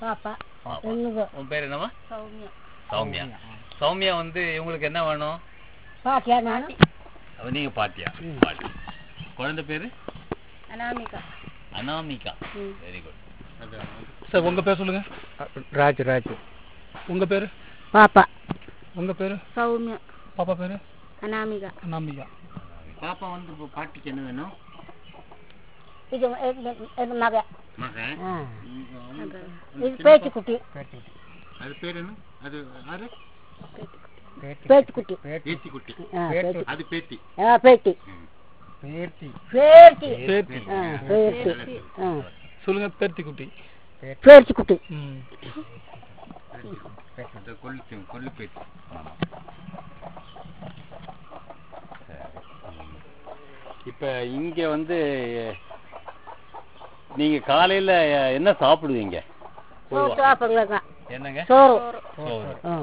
பாப்பா பாப்பா. என்னது உன் பேர் என்னம்மா சௌமியா சௌமியா சௌமியா வந்து இவங்களுக்கு என்ன வேணும் பாட்டியா நான் அவ நீங்க பாட்டியா பாட்டி குழந்தை பேரு அனாமிகா அனாமிகா ம். வெரி குட் சார் உங்க பேர் சொல்லுங்க ராஜு ராஜு உங்க பேரு பாப்பா உங்க பேரு சௌமியா பாப்பா பேரு அனாமிகா நம்பிக்கா பாப்பா வந்து இப்போ பாட்டிக்கு என்ன வேணும் இது இது- இது மக மகன் ஆ. இது பேச்சுக்குட்டி அது பேர் என்ன அது யாரு பேச்சுக்குட்டி பேத்தி குட்டி ஆ, பேச்சு அது பேத்தி ஆ பேட்டி பேர்த்தி பேட்டி பேத்தி ஆ பேட்டி ஆ சொல்லுங்க பேர்த்தி குட்டி பேச்சுக்குட்டி ம் அது கொல்லு கொல்லு பேத்தி இப்ப இங்க வந்து நீங்க காலையில என்ன சாப்பிடுவீங்க சோறு சாப்பிடுவேங்க என்னங்க சோறு சோறு ஆ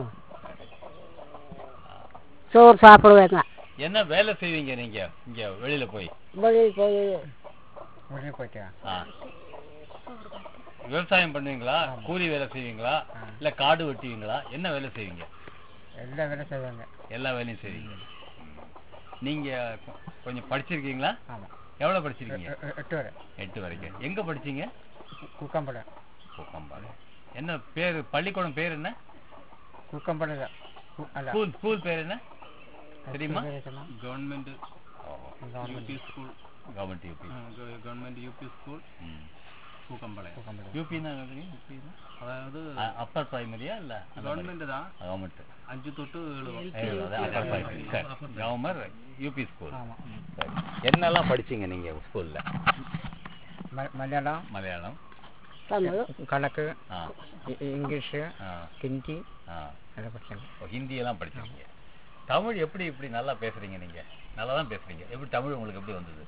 சோறு சாப்பிடுவேங்க என்ன வேலை செய்வீங்க நீங்க இங்க வெளியில போய் வெளியில் போய் முடிஞ்சு போயிட்டா ஆ. விவசாயம் பண்ணுவீங்களா கூலி வேலை செய்வீங்களா இல்ல காடு வெட்டுவீங்களா என்ன வேலை செய்வீங்க எல்லா வேலை செய்வாங்க எல்லா வேலையும் செய்வீங்க நீங்க கொ- கொஞ்சம் படிச்சிருக்கீங்களா ஆமாம் எவ்வளவு படிச்சிருக்கீங்க எட்டு வரை எட்டு வரைக்கும் எங்க படிச்சீங்க குக்கம்படம் பூக்கம்பாடு என்ன பேரு பள்ளிக்கூடம் பேர் என்ன குக்கம்படம் தான் கு- அல்ல ஸ்கூல் ஸ்கூல் பேர் என்ன தெரியுமா தெரியுமா? Government government school government UP government UP school Pookkampalayam Kukkampadam யூபின்னா அதாவது அப்பர் பிரைமரியா இல்ல கவர்மெண்ட் தான் கவர்மெண்ட் அஞ்சு தொட்டு ஏழு upper primary government UP school ஆமாம் சரி என்னெல்லாம் படிச்சீங்க நீங்க ஸ்கூல்ல ம- மலையாளம் மலையாளம் தமிழ் கணக்கு ஆ இ- இங்கிலீஷு ஆ ஹிந்தி ஆ எல்லாம் படிச்சாங்க ஓ, ஹிந்தி எல்லாம் படிச்சிருக்கீங்க தமிழ் எப்படி இப்படி நல்லா பேசுறீங்க நீங்க நல்லா தான் பேசுறீங்க எப்படி தமிழ் உங்களுக்கு எப்படி வந்தது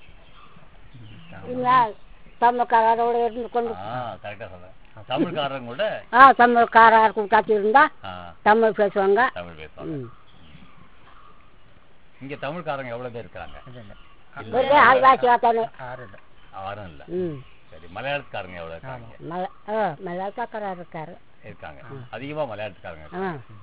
இல்லை தமிழ்காரோட இருந்து கொண்டு ஆ கரெக்டா சொல்றேன் தமிழ்காரங்க கூட ஆ தமிழ்காரர் கூட்டாச்சி இருந்தா ஆ, தமிழ் பேசுவாங்க தமிழ் பேசுவாங்க ம் இங்க தமிழ்காரங்க எவ்வளவு பேர் இருக்காங்க இல்லை இல்லை ஒரே ஆள்வாசியாக தானே ஆறு இல்லை யாரும் இல்ல ம் சரி மலையாளத்துக்காரங்க எவ்வளவு இருக்காங்க மல ஆ மலையாளக்காரர் இருக்காரு இருக்காங்க அதிகமா மலையாளத்துக்காரங்க ஆ இருக்காங்க.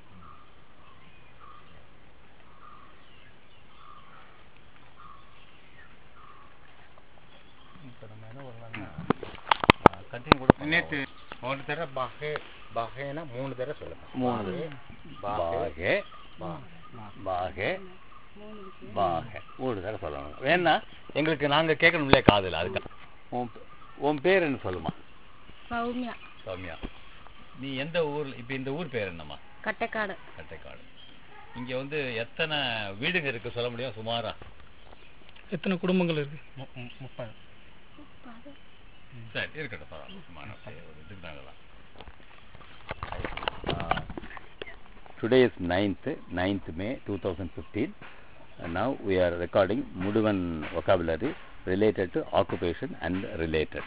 இப்ப நம்ம என்ன பண்ணலாம்னா கட்டிங் கூட நேற்று மூணு தடவை பஹே பஹேனா மூணு தடவை சொல்லுங்க மூணு பாகே பாகே பாகே மூணு தடவை சொல்லணும் வேணா எங்களுக்கு நாங்க கேட்கணும் இல்லையா காதுல அதுக்கு உன் பே- உன் பேர் என்ன சொல்லுமா சௌமியா சௌமியா நீ எந்த ஊர்ல இப்ப இந்த ஊர் பேர் என்னம்மா கட்டைக்காடு கட்டைக்காடு இங்க வந்து எத்தனை வீடுங்க இருக்கு சொல்ல முடியும் சுமாரா எத்தனை குடும்பங்கள் இருக்கு மு- மு- முப்பது சரி இருக்கட்டும் பரவாயில்ல சுமாரா சரி, ஒரு இதுக்கு நாங்களாம் Today is 9th, 9th May 2015. And now we are recording Muduvan vocabulary related to occupation and related.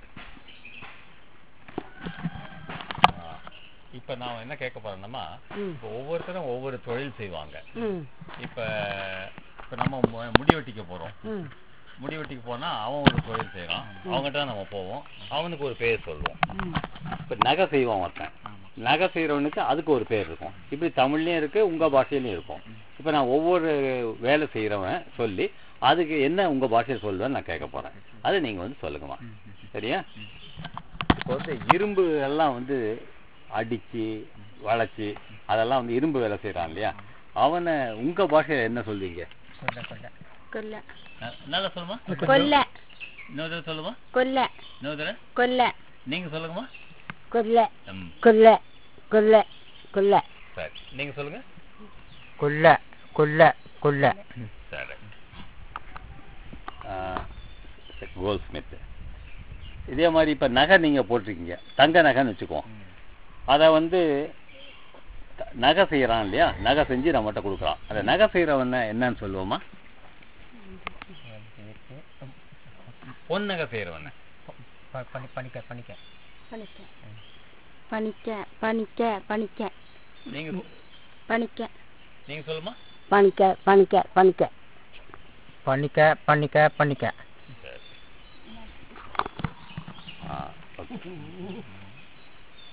இப்ப நான் என்ன கேட்க போறேன்னா ம் இப்போ ஒவ்வொருத்தரும் ஒவ்வொரு தொழில் செய்வாங்க ம் இப்ப இப்ப நம்ம மு- முடி வெட்டிக்க போறோம் ம் முடி வெட்டிக்க போனா அவன் ஒரு தொழில் செய்யறான் அவங்ககிட்ட தான் நம்ம போவோம் அவனுக்கு ஒரு பேர் சொல்லுவோம் ம் இப்ப நகை செய்வான் ஒருத்தன் நகை செய்யறவனுக்கு அதுக்கு ஒரு பேர் இருக்கும் இப்படி தமிழ்லயும் இருக்கு உங்க பாஷையிலயும் இருக்கும் இப்ப நான் ஒவ்வொரு வேலை செய்யறவன் சொல்லி அதுக்கு என்ன உங்க பாஷையில் சொல்லுவேன்னு நான் கேட்க போறேன் அதை நீங்க வந்து சொல்லுங்கம்மா சரியா இப்போ வந்து இரும்பு எல்லாம் வந்து அடிச்சு வளைச்சு அதெல்லாம் வந்து இரும்பு வேலை செய்யறான் இல்லையா அவனை உங்க பாஷையில என்ன சொல்வீங்க கொண்ட கொண்ட கொல்ல நல்லா சொல்லுமா கொல்ல இன்னொரு தடவை சொல்லுமா கொல்ல இன்னொரு தடவை கொல்ல நீங்க சொல்லுங்கம்மா கொல்ல ம், கொல்ல கொல்ல கொல்ல சரி நீங்க சொல்லுங்க கொல்ல கொல்ல கொல்ல சரி கோல்ட் ஸ்மித் இதே மாதிரி இப்ப நகை நீங்க போட்டிருக்கீங்க தங்க நகைன்னு வச்சுக்குவோம் அத வந்து த- நகை செய்யறான் இல்லையா நகை செஞ்சு நம்மகிட்ட கொடுக்குறான் அந்த நகை செய்யறவன் என்னன்னு சொல்லுவோமா பொன் நகை செய்யறவன் ப- பணி பணிக்க பணிக்க பணிக்க பணிக்க பணிக்க பணிக்க நீங்க பணிக்க நீங்க சொல்லுமா பணிக்க பணிக்க பணிக்க பணிக்க பணிக்க பணிக்க ஆ, okay.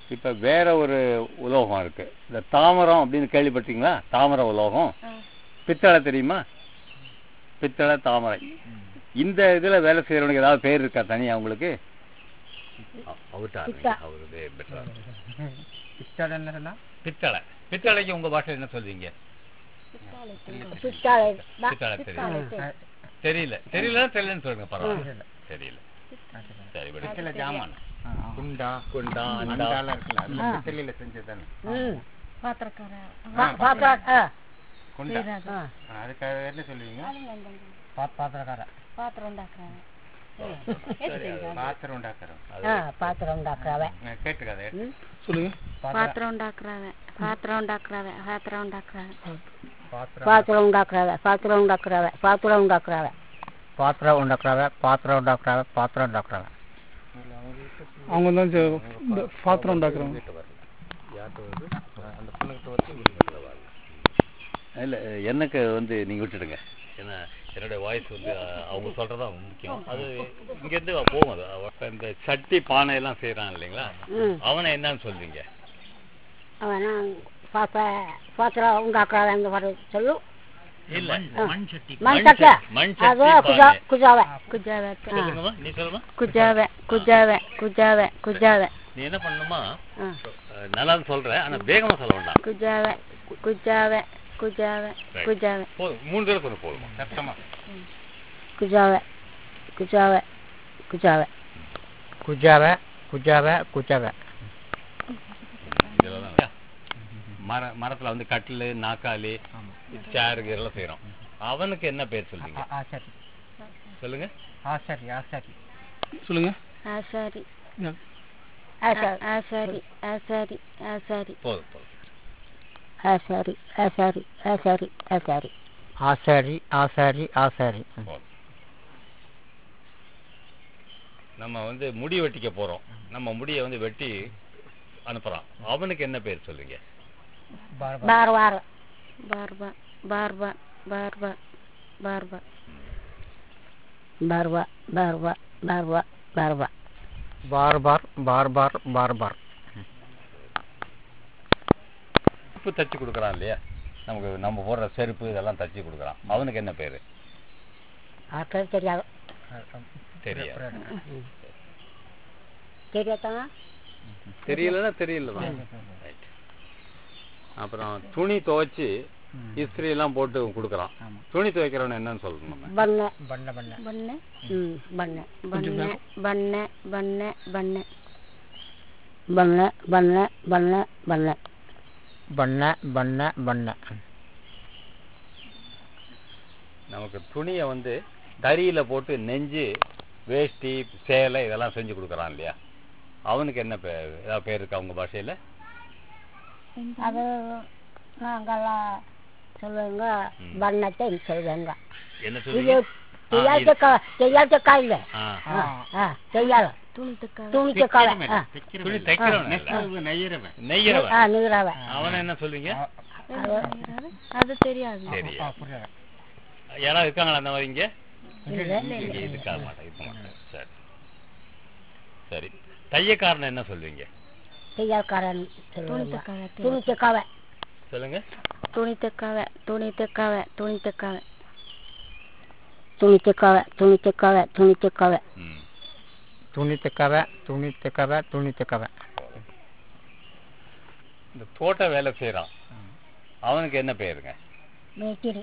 இப்ப வேற ஒரு உலோகம் இருக்கு இந்த தாமரம் அப்படின்னு கேள்விப்பட்டீங்களா தாமர உலோகம் பித்தளை தெரியுமா பித்தளை தாமரை இந்த இதுல வேலை செய்யறவனுக்கு ஏதாவது பேர் இருக்கா தனியா உங்களுக்கு பித்தா. அவரு பெட்டரா பிஸ்டல் என்ன சொன்னா பித்தளை பித்தளைக்கு உங்க பாஷையில் என்ன சொல்வீங்க பித்தாளை தான். பித்தளை பித்தாளை தெரியும் தெரியும். தெரியல தெரியல தெரியலன்னு சொல்லுங்க பரவாயில்ல தெரியல சரி விடுங்க. பித்தளை ஜாமான் குண்டா குண்டா அண்டா அண்டாலாம் இருக்குல்ல அதுல ஆ. பித்தளையில செஞ்சதுதானே ம். பாத்திரக்கார பா- பாத்திரம், ஆ. குண்டா ஆ. ஆ, அதுக்காக என்ன சொல்லுவீங்க பாத்திரக்கார பாத்திரம் உண்டாக்குறாங்க பாத்திரம் உண்டாக்குறோம் ஆ, பாத்திரம் உண்டாக்குறவன் கேட்டுக்காத சொல்லுங்க பாத்திரம் உண்டாக்குறவன் பாத்திரம் உண்டாக்குறவன் பாத்திரம் உண்டாக்குறவன் பாத்திரம் பாத்திரம் உண்டாக்குறவன் பாத்திரம் உண்டாக்குறவன் பாத்திரம் உண்டாக்குறவன் பாத்திரம் உண்டாக்குறவ பாத்திரம் உண்டாக்குறவ பாத்திரம் உண்டாக்குறவ அவங்க தான் செ- இந்த பாத்திரம் உண்டாக்குறவங்க இல்ல எனக்கு வந்து நீங்க விட்டுடுங்க ஏன்னா என்னுடைய வாய்ஸ் வந்து அஹ், அவங்க சொல்றதா முக்கியம் அது இங்க இருந்து போகும் அது அவ- இந்த சட்டி பானை எல்லாம் செய்யறான் இல்லைங்களா ம். அவனை என்னன்னு சொல்வீங்க அவனா பாத்திர பாத்திரம் உண்டாக்குறவன் வர சொல்லு இல்ல மண் மண் சட்டை சட்டி- மண் அது சட்டி குஜா பானை. குஜாவை குஜாவை சொல்லுங்கம்மா நீ சொல்லுமா குஜாவை குஜாவை குஜாவை குஜாவை நீ என்ன பண்ணணுமா ஆ. அஹ், நல்லா சொல்றேன் ஆனா வேகமா சொல்ல வேண்டாம் குஜாவை குஜாவை குஜாவை Right. குஜாவை போதும் மூணு தடவை சொல்ல போதுமா சத்தமா குஜாவை குஜாவை குஜாவை குஜாவ குஜாவ குஜாவ இதெல்லாம் மர மரத்துல வந்து கட்டிலு நாக்காளி சேரு இதெல்லாம் செய்யறோம் அவனுக்கு என்ன பேர் சொல்றீங்க ஆசாரி சொல்லுங்க ஆசாரி ஆசாரி சொல்லுங்க ஆசாரி யா. ஆசாரி ஆசாரி ஆசாரி ஆசாரி போதும் போதும் ஆசாரி ஆசாரி ஆசாரி ஆசாரி ஆசாரி ஆசாரி ஆசாரி போதும் நம்ம வந்து முடி வெட்டிக்க போறோம் நம்ம முடியை வந்து வெட்டி அனுப்புறான் அவனுக்கு என்ன பேர் சொல்லுங்க பார்வார் பார்வா பார்வா பார்வா பார்வா பார்வா பார்வா பார்வா பார்வா பார் பார் பார் பார் பார் பார் செருப்பு தச்சு கொடுக்குறான் இல்லையா நமக்கு நம்ம போடுற செருப்பு இதெல்லாம் தச்சு கொடுக்குறான் அவனுக்கு என்ன பேரு ஆக்கள் தெரியாது தெரியாது தெரியாதாங்க தெரியலன்னா தெரியலதான் Right. அப்புறம் துணி துவைச்சு இஸ்திரி எல்லாம் போட்டு கொடுக்குறான் துணி துவைக்கிறவன் என்னன்னு சொல்லணும் நம்ம பண்ண பண்ண பண்ண பண்ண ம் பண்ண பண்ண பண்ண பண்ண பண்ண பண்ண பண்ண பண்ண பண்ண பண்ண பண்ண பண்ண நமக்கு துணியை வந்து தறியில போட்டு நெஞ்சு வேஷ்டி சேலை இதெல்லாம் செஞ்சு கொடுக்குறான் இல்லையா அவனுக்கு என்ன பேர் ஏதாவது பேர் இருக்கா உங்க பாஷையில அது நாங்கெல்லாம் சொல்லுவாங்க பண்ணத்தை சொல்லுவாங்க என்ன இது சொல்லுங்க தெரியாத கா- தெரியாத காயில் ஆ. தெரியாது துணிக்க கால துணி தைக்கிறவன் இல்ல. நெய்யறவன் நெய்யறவன் ஆ நீராவ அவனை என்ன சொல்வீங்க அது தெரியாது சரியா யாராவது இருக்காங்களா அந்த மாதிரி இங்க இல்லை இங்க இருக்க மாட்டேன் இருக்க மாட்டேன் சரி சரி தையக்காரன் என்ன சொல்வீங்க தையல்காரன் சொல்லுவாங்க துணி தைக்காவ சொல்லுங்க துணி தைக்காவ துணி தைக்காவ துணி தைக்காவ துணி தைக்காவ துணி தைக்காவ துணி தைக்காவ ம் துணி தைக்கவ துணி தைக்கவ துணி தைக்கவ இந்த தோட்ட வேலை செய்யறான் அவனுக்கு என்ன பேருங்க மேய்ச்சிரி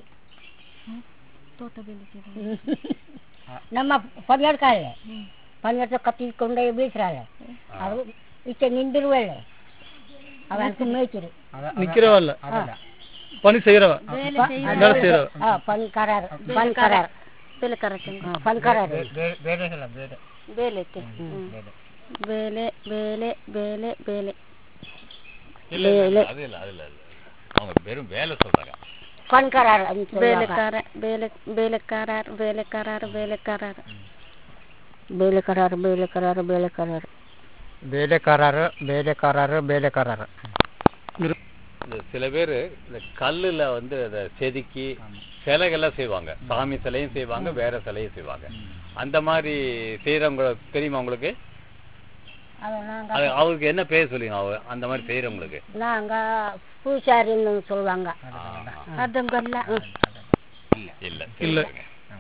நம்ம பணியாட்காரே பணியாட்ட கத்தி கொண்டே வீசுறாள் அவரு இச்ச நின்றுருவாள் அவனுக்கு மேய்ச்சிரி நிக்கிறவ இல்ல பணி செய்யறவ வேலை செய்யறவ ஆ பணிக்காரர் பணிக்காரர் பணிக்காரர் வேலை சொல்ல வேலை வேலைக்கு வேலை வேலை வேலை வேலை இல்ல இல்ல, இல்ல அது இல்ல அது இல்ல இல்ல. அவங்க வெறும் வேலை சொல்றாங்க பணிக்காரர் வேலைக்காரர் வேலை வேலைக்காரர் வேலைக்காரர் வேலைக்காரர் ಬೇಲೆಕರಾರು ಬೇಲೆಕರಾರು ಬೇಲೆಕರಾರು வேலைக்காரரு வேலைக்காரரு வேலைக்காரரு இந்த சில பேர் இந்த கல்லுல வந்து அதை செதுக்கி சிலைகள்லாம் செய்வாங்க சாமி சிலையும் செய்வாங்க வேற சிலையும் செய்வாங்க அந்த மாதிரி செய்யறவங்க தெரியுமா உங்களுக்கு அது நாங்க அது அவருக்கு என்ன பேர் சொல்லுங்க அவ அந்த மாதிரி செய்யறவங்களுக்கு நாங்க பூசாரின்னு சொல்லுவாங்க அதுங்கல்ல இல்ல இல்ல. இல்ல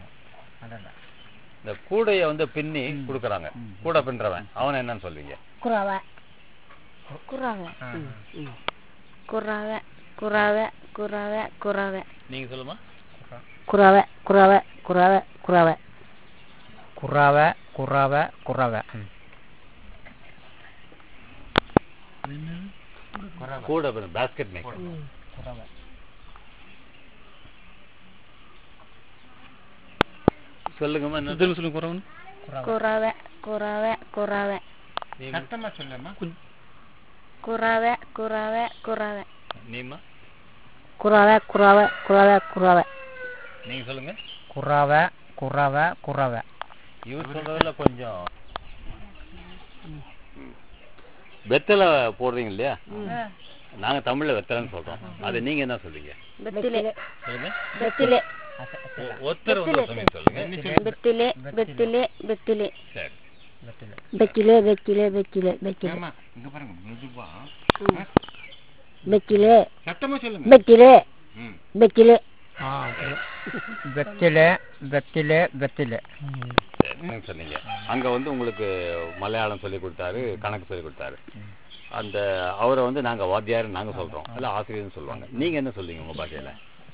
இந்த கூடைய வந்து பின்னி குடுக்கறாங்க கூட பின்றவன் அவன் என்னன்னு சொல்வீங்க குறவை குறாவ குறாவ குறாவ குறாவ குறாவ நீங்க சொல்லுமா குறவை குறவை குறவை குறவை குறாவ குறாவ குறாவ ம். கூட பாஸ்கெட் மேக்கர் சொல்லுங்கம்மா என்ன இதுல சொல்லுங்க குறவன் குறாவ குறாவ குறாவ நீ- சத்தமா சொல்லுமா குறாவ குறாவ குறாவ நீமா குறவை குறவை குறவை குறவை நீங்க சொல்லுங்க குறாவ குறாவ குறாவ இவர் சொல்றதுல கொஞ்சம் வெத்தலை போடுறீங்க இல்லையா நாங்க தமிழ்ல வெத்தலைன்னு சொல்றோம் அது நீங்க என்ன சொல்றீங்க வெத்திலே சொல்லுங்க வெத்திலே ஒ- ஒருத்தர் வந்து ஒரு சமயம் சொல்லுங்க வெத்திலே வெத்திலே வெத்திலே சரி வெக்கிலே வெக்கிலே வெக்கிலே வெக்கிலே ஏம்மா, இங்க பாருங்க மெதுவா வெக்கிலே சத்தமா சொல்லுங்க வெக்கிலே ம். வெக்கிலே ஆ வெத்திலே வெத்திலே வெத்திலே சரி, நீங்க சொன்னீங்க அங்க வந்து உங்களுக்கு மலையாளம் சொல்லி கொடுத்தாரு கணக்கு சொல்லி கொடுத்தாரு அந்த அவரை வந்து நாங்க வாத்தியார் நாங்க சொல்றோம் இல்ல ஆசிரியர்னு சொல்லுவாங்க நீங்க என்ன சொல்றீங்க உங்க பாஷையில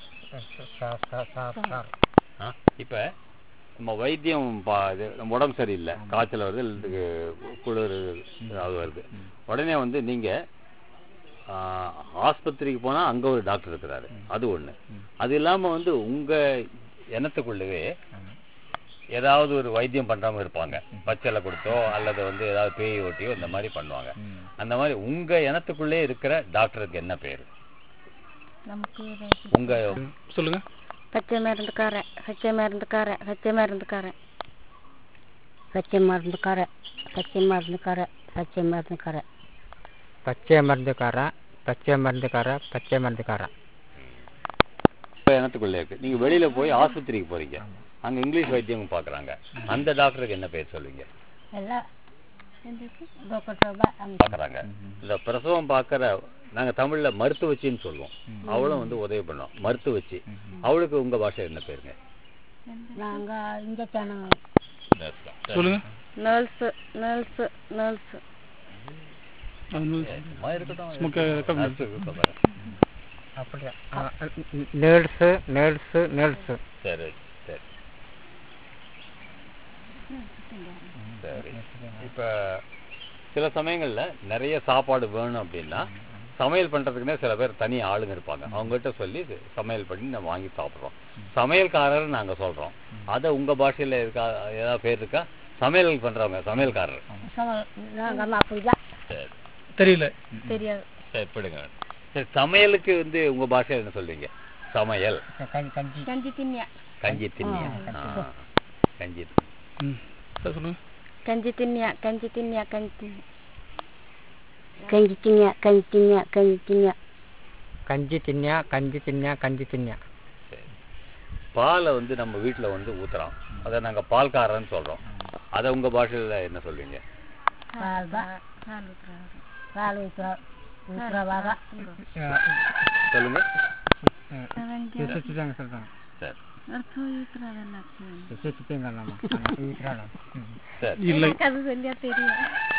ஆ? இப்ப நம்ம வைத்தியம் பா- இது, நம்ம உடம்பு சரியில்லை காய்ச்சல் வருது இல்ல குளிர் அது வருது உடனே வந்து நீங்க ஆ, ஆஸ்பத்திரிக்கு போனா அங்க ஒரு டாக்டர் இருக்கிறாரு அது ஒண்ணு அது இல்லாம வந்து உங்க எண்ணத்துக்குள்ளவே ஏதாவது ஒரு வைத்தியம் பண்றாம இருப்பாங்க பச்சளை கொடுத்தோ அல்லது வந்து ஏதாவது பேய் ஓட்டியோ இந்த மாதிரி பண்ணுவாங்க அந்த மாதிரி உங்க இனத்துக்குள்ளே இருக்கிற டாக்டருக்கு என்ன பேரு நமக்கு உங்க சொல்லுங்க பச்சை மருந்துக்காரன் பச்சை மருந்துக்காரன் பச்சை மருந்துக்காரன் பச்சை மருந்துக்கார பச்சை மருந்துக்கார பச்சை மருந்துக்கார பச்சை மருந்துக்கார பச்சை மருந்துக்கார பச்சை மருந்துக்கார உங்க இனத்துக்குள்ளே இருக்கு நீங்க வெளியில போய் ஆஸ்பத்திரிக்கு போறீங்க அங்க இங்கிலீஷ் வைத்தியம் பாக்குறாங்க அந்த டாக்டருக்கு என்ன பேர் சொல்லுவீங்க எல்லாம் டாக்டர் அங்க பாக்குறாங்க இந்த பிரசவம் பாக்குற நாங்க தமிழ்ல மருத்துவச்சின்னு சொல்லுவோம் அவளும் வந்து உதவி பண்ணுவோம் மருத்துவச்சி அவளுக்கு உங்க பாஷை என்ன பேருங்க நாங்க இந்த சேனல் சொல்லுங்க நர்ஸ் நர்ஸ் நர்ஸ் சும்மா இருக்கட்டும் சும்மா கே- கேட்க நர்ஸ் இருக்க பாரு. அப்படியா நேர்ஸு நேர்ஸு நேர்ஸு சரி சரி சரி இப்ப சில சமயங்கள்ல நிறைய சாப்பாடு வேணும் அப்படின்னா சமையல் பண்றதுக்குன்னே சில பேர் தனி ஆளுங்க இருப்பாங்க அவங்ககிட்ட சொல்லி இது சமையல் பண்ணி நம்ம வாங்கி சாப்பிடுறோம் சமையல்காரர் நாங்க சொல்றோம் அத உங்க பாஷையில இருக்கா ஏதாவது பேர் இருக்கா சமையல் பண்றவங்க சமையல்காரர் நாங்க அம்மா அப்படிதான் சரி தெரியல தெரியாது சரி போயிடுங்க சரி சமையலுக்கு வந்து உங்க பாஷையில என்ன சொல்றீங்க சமையல் கஞ்சி கஞ்சி கஞ்சி தின்னியா கஞ்சி திண்ணியா ஆ, கஞ்சி ம் சரி, சொல்லுங்க கஞ்சி தின்னியா கஞ்சி தின்னியா கஞ்சி தின்னியா கஞ்சி தின்னியா கஞ்சி தின்னியா கஞ்சி தின்னியா கஞ்சி தின்னியா கஞ்சி தின்னியா கஞ்சி தின்னியா சரி. பாலை வந்து நம்ம வீட்ல வந்து ஊத்துறோம் அதை நாங்க பால்காரன்னு சொல்றோம் அதை உங்க பாஷையில என்ன சொல்வீங்க பால் பா பால் ஊத்துறாரு பால் ஊத்துற ஊத்துறவாக சொல்லுங்க சுற்றுதாங்க சொல்கிறாங்க சரி அர்த்தம் ஊத்துறாதல்ல சுற்றுப்பீங்களாமா வீட்டுறாங்க சரி இல்லை அது சொல்லியா தெரியும்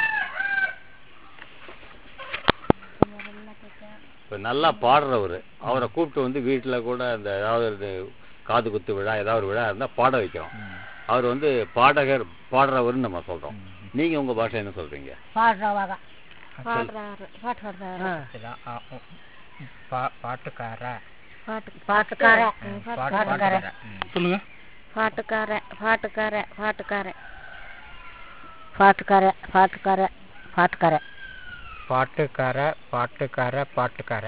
இப்ப நல்லா பாடுறவரு அவரை கூப்பிட்டு வந்து வீட்டுல கூட அந்த ஏதாவது ஒரு காது குத்து விழா ஏதாவது ஒரு விழா இருந்தா பாட வைக்கிறோம் அவர் வந்து பாடகர் பாடுறவர்னு நம்ம சொல்றோம் நீங்க உங்க பாஷை என்ன சொல்றீங்க பாடுறவாக பாடுறாரு பாட்டு பாடுறாரு பாட்டுக்கார பாட்டு பாட்டுக்கார பாட்டுக்கார சொல்லுங்க பாட்டுக்கார பாட்டுக்கார பாட்டுக்கார பாட்டுக்கார பாட்டுக்கார பாட்டுக்கார பாட்டுக்கார பாட்டுக்கார பாட்டுக்கார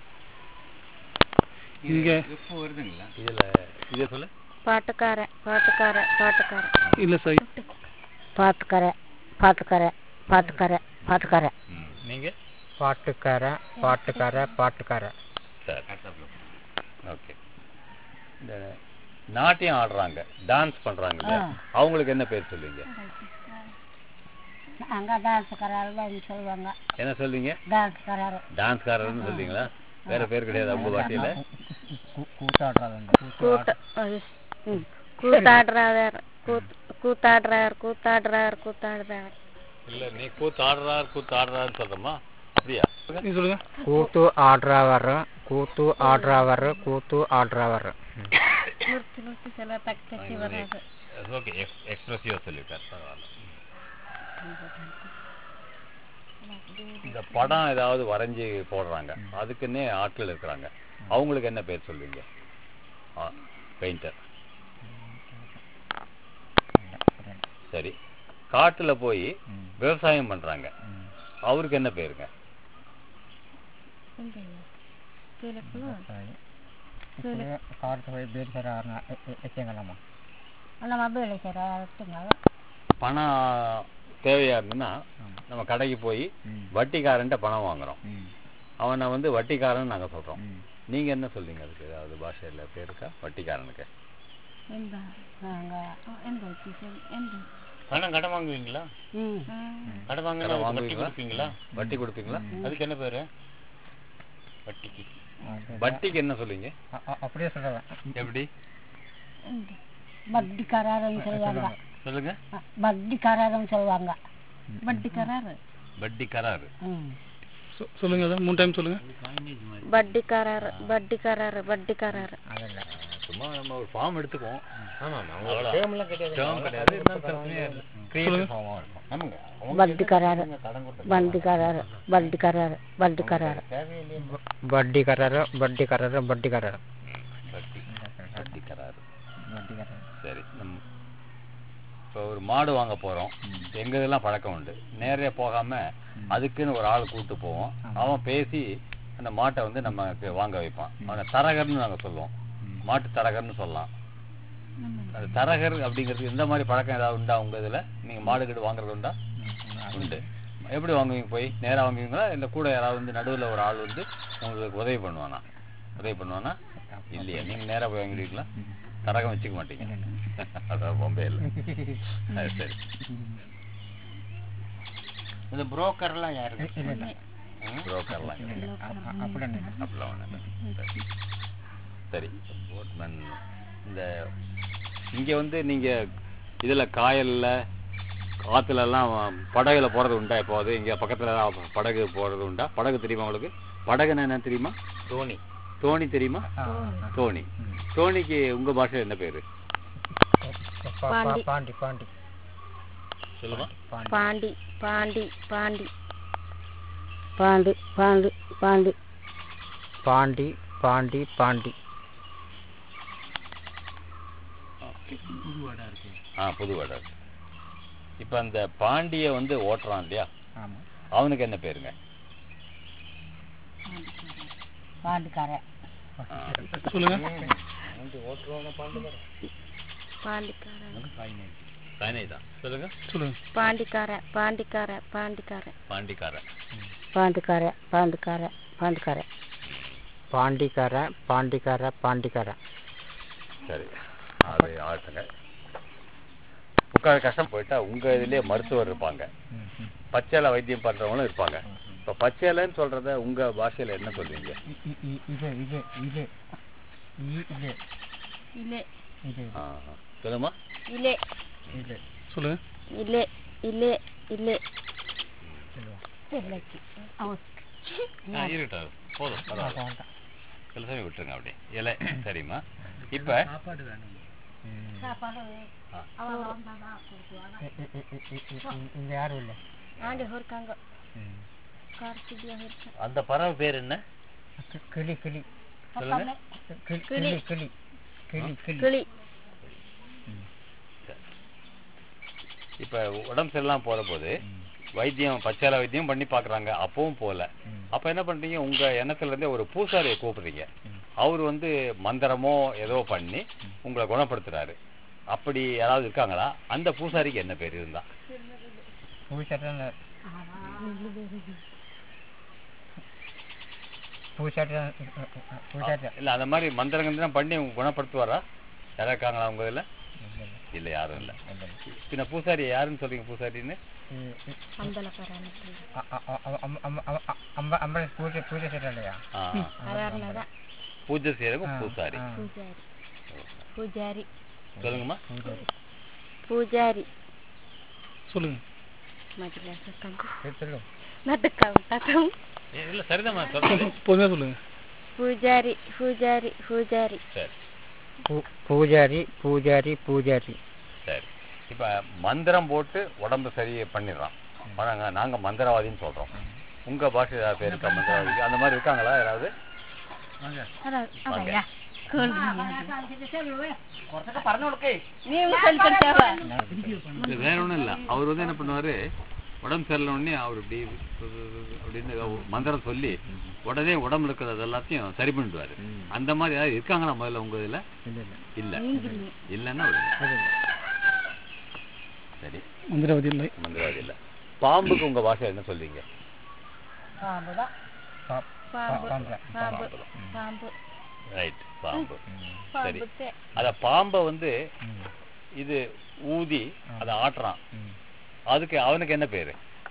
இங்க எப்போ வருதுங்களா இதுல இதை சொல்லு பாட்டுக்கார பாட்டுக்கார பாட்டுக்கார இல்ல சார் பாட்டுக்கார பாட்டுக்கார பாட்டுக்கார பாட்டுக்கார ம். நீங்க பாட்டுக்கார பாட்டுக்கார பாட்டுக்கார சரி ஓகே இந்த நாட்டியம் ஆடுறாங்க டான்ஸ் பண்றாங்க இல்லையா? அவங்களுக்கு என்ன பேர் சொல்லுவீங்க அங்க டான்ஸ்காரர்னு சொல்லுவாங்க என்ன சொல்வீங்க டான்ஸ்காரர் டான்ஸ்காரர்னு சொல்றீங்களா வேற பேர் கிடையாது உங்க பாஷையில கூத்தாடுறதுண்டு கூட்ட ம். கூத்தாடுறார் கூத் கூத்தாடுறார் கூத்தாடுறார் கூத்தாடுறார் இல்ல நீ கூத்தாடுறார் கூத்தாடுறாருன்னு சொல்றமா அப்படியா நீ சொல்லுங்க ಕೂತು ಆಡ್ರವರು ಕೂತು ಆಡ್ರವರು ಕೂತು ಆಡ್ರವರು நிறுத்தி நிறுத்தி சில தக்கி வராது ஓகே எக்ஸ்பிரசிவா சொல்லிட்டார் பரவாயில்ல இந்த படம் ஏதாவது வரைஞ்சி போடுறாங்க அதுக்குன்னே ஆட்கள் இருக்கிறாங்க அவங்களுக்கு என்ன பேர் சொல்லுவீங்க பெயிண்டர் சரி காட்டுல போய் விவசாயம் பண்றாங்க அவருக்கு என்ன பேருங்க ಕಾರ್ಡ್ ಹೋಗಿ ಬೇರೆ ಸರ ಹೆಚ್ಚಂಗಲ್ಲಮ್ಮ நம்ம மொபைல் சார் எடுத்துங்க பணம் தேவையா இருந்ததுன்னா நம்ம கடைக்கு போய் வட்டிக்காரன்ட்ட பணம் வாங்குறோம் அவனை வந்து வட்டிக்காரன் நாங்க சொல்றோம் நீங்க என்ன சொல்றீங்க அதுக்கு ஏதாவது பாஷையில பேருக்கா வட்டிக்காரனுக்கு எந்த நாங்க எந்த வச்சு சரி எந்த பணம் கடன் வாங்குவீங்களா ம் கடன் வாங்கினா கடன் வட்டி வாங்குவீங்களா? கொடுப்பீங்களா வட்டி கொடுப்பீங்களா அதுக்கு என்ன பேரு வட்டிக்கு வட்டிக்கு என்ன சொல்லுவீங்க அப்படியே சொல்கிறேன் எப்படி எந்த வட்டிக்காரர்னு சொல்லுவாங்க சொல்லுங்க வட்டிக்காரர்னு சொல்லுவாங்க வட்டிக்காரர் வட்டி கராறு ம் சொ- சொல்லுங்க அதை மூணு டைம் சொல்லுங்க வட்டிக்காரர் வட்டிக்காரர் வட்டிக்காரர் ಅದಲ್ಲ சும்மா நம்ம ஒரு ஃபார்ம் எடுத்துக்குவோம் ஆமா ஆமா அவ்வளவுதான். டேர்ம்லாம் கிடையாது Term கிடையாது இருந்தாலும் பிரச்சனையே இல்லை கிரியேட்டிவ் ஃபார்மாக இருக்கும் ஆமாங்க வட்டிக்காரர் வண்டிக்காரர் வட்டிக்காரர் வட்டிக்காரர் தேவையில்லையே ಬಡ್ಡಿಕಾರರು ಬಡ್ಡಿಕಾರರು ಬಡ್ಡಿಕಾರರು வட்டி வட்டி கராறு ಬಡ್ಡಿಕಾರರು சரி நம்ம இப்போ ஒரு மாடு வாங்க போறோம் எங்க இதெல்லாம் பழக்கம் உண்டு நேரே போகாம அதுக்குன்னு ஒரு ஆள் கூட்டு போவோம் அவன் பேசி அந்த மாட்டை வந்து நமக்கு வாங்க வைப்பான் அவனை தரகர்னு நாங்க சொல்லுவோம் மாட்டு தரகர்னு சொல்லலாம் அது தரகர் அப்படிங்கிறது இந்த மாதிரி பழக்கம் ஏதாவது உண்டா உங்க இதுல நீங்க மாடு கீடு வாங்குறது உண்டா உண்டு எப்படி வாங்குவீங்க போய் நேரா வாங்குவீங்களா இல்ல கூட யாராவது வந்து நடுவுல ஒரு ஆள் வந்து உங்களுக்கு உதவி பண்ணுவானா உதவி பண்ணுவானா இல்லையா நீங்க நேரா போய் வாங்கிடுவீங்களா தரகம் வச்சுக்க மாட்டீங்க அதான் பொம்பையில் அது சரி இந்த புரோக்கர்லாம் யாருங்க புரோக்கர்லாம் அப்படியே அப்படிலாம் ஒண்ணு இல்ல. சரி. சரி போட்மேன் இந்த இங்க வந்து நீங்க இதுல காயல்ல ஆத்துல எல்லாம் படகுல போறது உண்டா எப்போது இங்க பக்கத்துல எல்லாம் படகு போறது உண்டா படகு தெரியுமா உங்களுக்கு படகுன்னா என்ன தெரியுமா தோனி தோணி தெரியுமா தோணி தோணிக்கு உங்க பாஷை என்ன பேரு பாண்டி. ಪಾಂಡಿ ಪಾಂಡಿ சொல்லுமா பாண்டி பாண்டி பாண்டி பாண்டி பாண்டி பாண்டி ಪಾಂಡಿ ಪಾಂಡಿ ಪಾಂಡಿ ஆ புது வடை இப்ப அந்த பாண்டிய வந்து ஓட்டுறான் இல்லையா ஆமா அவனுக்கு என்ன பேருங்க பாண்டிக்காரர் சொல்லுங்க பாண்டிக்காரர் பயனை தான் சொல்லுங்க சொல்லுங்க பாண்டிக்கார பாண்டிக்கார பாண்டிக்கார பாண்டிக்காரன் பாண்டிக்காரர் பாண்டிக்காரர் பாண்டிக்காரர் ಪಾಂಡಿಕಾರ ಪಾಂಡಿಕಾರ ಪಾಂಡಿಕಾರ சரி அது ஆட்டுங்க முக்கால் கஷ்டம் போயிட்டா உங்க இதுலயே மருத்துவர் இருப்பாங்க பச்சையில வைத்தியம் பண்றவங்களும் இருப்பாங்க இப்ப பச்சையிலன்னு சொல்றத உங்க பாஷையில என்ன சொல்றீங்க ಇದೆ ಇದೆ ಇದೆ ಈ ಇದೆ இலே ಇದೆ ஆ, ஆ. சொல்லுமா இலே ಇದೆ சொல்லுங்க இலே இலே இலே ஆ, இருக்கட்டும் போதும் பரவாயில்ல. ಅಂತ சில சமயம் விட்டுருங்க அப்படி இலை சரிம்மா இப்ப இங்க யாரும் இல்லை ஆண்டி இருக்காங்க கார்த்திகா இருக்கா அந்த பறவை பேர் என்ன கிளி கிளி சொல்லுங்க கிளி கிளி கிளி கிளி கிளி கிளி இப்ப உடம்பு சரியில்லாம போற போது வைத்தியம் பச்சையில வைத்தியம் பண்ணி பாக்குறாங்க அப்பவும் போல அப்ப என்ன பண்றீங்க உங்க எண்ணத்துல இருந்தே ஒரு பூசாரியை கூப்பிடுறீங்க அவர் வந்து மந்திரமோ ஏதோ பண்ணி உங்களை குணப்படுத்துறாரு அப்படி யாராவது இருக்காங்களா அந்த பூசாரிக்கு என்ன பேர் இருந்தா பூசாட்ட பூசாட்ட பூசாட்ட இல்ல அந்த மாதிரி மந்திரங்கள் பண்ணி உங்க குணப்படுத்துவாரா யாரா இருக்காங்களா உங்க இதுல இல்ல யாரும் இல்ல பின்ன பூசாரி யாருன்னு சொல்றீங்க பூசாரின்னு അമ്പലക്കാരാണ് അമ്പ പൂജ പൂജ ചെയ്തല്ലയാ ஆ, സാധാരണ பூஜை செய்யறவங்க பூசாரி പൂജാരി പൂജാരി சொல்லுங்கம்மா പൂജാരി சொல்லுங்க சொல்லு നടുക്കാവും തക്കും ஏ, இல்ல சரிதாம்மா சொல்றது பொறுமையா சொல்லுங்க പൂജാരി പൂജാരി പൂജാരി சரி பூஜாரி பூஜாரி பூஜாரி சரி இப்ப மந்திரம் போட்டு உடம்பு சரி பண்ணிடுறான் நாங்க நாங்க மந்திரவாதின்னு சொல்றோம் உங்க பாஷை ஏதாவது பேர் இருக்கா மந்திரவாதி அந்த மாதிரி இருக்காங்களா யாராவது வாங்க. இது வேற ஒண்ணும் இல்ல அவர் வந்து என்ன பண்ணுவாரு உடம்பு சரியில்லை உடனே அவர் இப்படி அப்படின்னு மந்திரம் சொல்லி உடனே உடம்புல இருக்கிறது எல்லாத்தையும் சரி பண்ணிடுவாரு அந்த மாதிரி யாராவது இருக்காங்களா முதல்ல உங்க இதுல இல்ல இல்லன்னா விடுங்க. சரி மந்திரவாதி இல்லை மந்திரவாதி இல்ல பாம்புக்கு உங்க பாஷை என்ன சொல்றீங்க പാമ്പ് പാമ്പ് പാമ്പ് ரைட் பாம்பு சரி പാമ്പത്തെ அத பாம்பை வந்து இது ஊதி அத ஆட்டுறான் அதுக்கு அவனுக்கு என்ன பேரு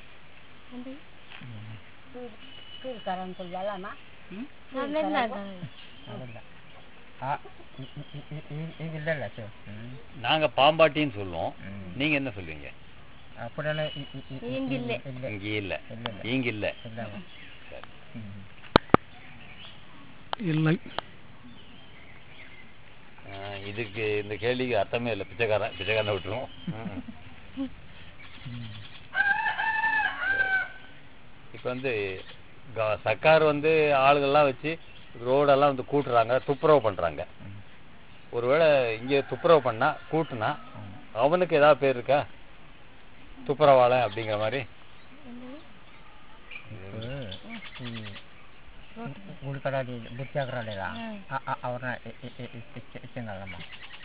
இல்ல நாங்க பாம்பாட்டின்னு சொல்லுவோம் நீங்க என்ன சொல்லுவீங்க அப்படியான ഈങ്കില്ലേ இங்க இல்ல இங்க இல்ல சரி. இல்லை ஆஹ் இதுக்கு இந்த கேள்விக்கு அர்த்தமே இல்லை பிச்சைக்காரன் பிச்சைக்காரனை விட்டுருவோம் இப்போ வந்து க- சர்க்கார் வந்து ஆளுகள்லாம் வச்சு ரோடெல்லாம் வந்து கூட்டுறாங்க துப்புரவு பண்றாங்க ஒருவேளை இங்க துப்புரவு பண்ணா கூட்டுனா அவனுக்கு ஏதாவது பேர் இருக்கா துப்புரவாளன் அப்படிங்கிற மாதிரி ఉడకడాలి బుచ్చాకరాలేదా ಅವ್ರನ್ನ ಇಚ್ಚಂಗಲ್ಲಮ್ಮ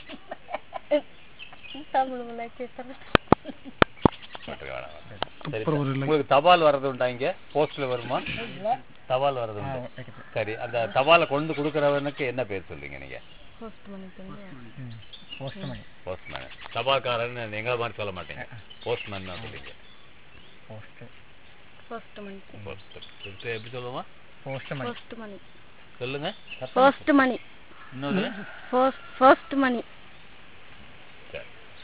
തമിഴ് വിളിച്ചിട്ട് மட்டும் வேணாம். சரி துப்புரவு இல்லை உங்களுக்கு தபால் வர்றது உண்டா இங்க போஸ்ட்ல வருமா தபால் வர்றது உண்டு சரி அந்த தபாலை கொண்டு கொடுக்கறவனுக்கு என்ன பேர் சொல்றீங்க நீங்க പോസ്റ്റ് മണിക്കുണ്ട് పోస్ట్ మనీ போஸ்ட்மேன் தபால்காரன் எங்களை மாதிரி சொல்ல மாட்டீங்க போஸ்ட்மேன் தான் சொல்றீங்க పోస్ట్ പോസ്റ്റ് മണിക്ക് போஸ்ட் எப்படி சொல்லுவோமா పోస్ట్ మనీ പോസ്റ്റ് മണി சொல்லுங்க പോസ്റ്റ് മണി இன்னொரு പോസ്റ്റ് മണി சரி.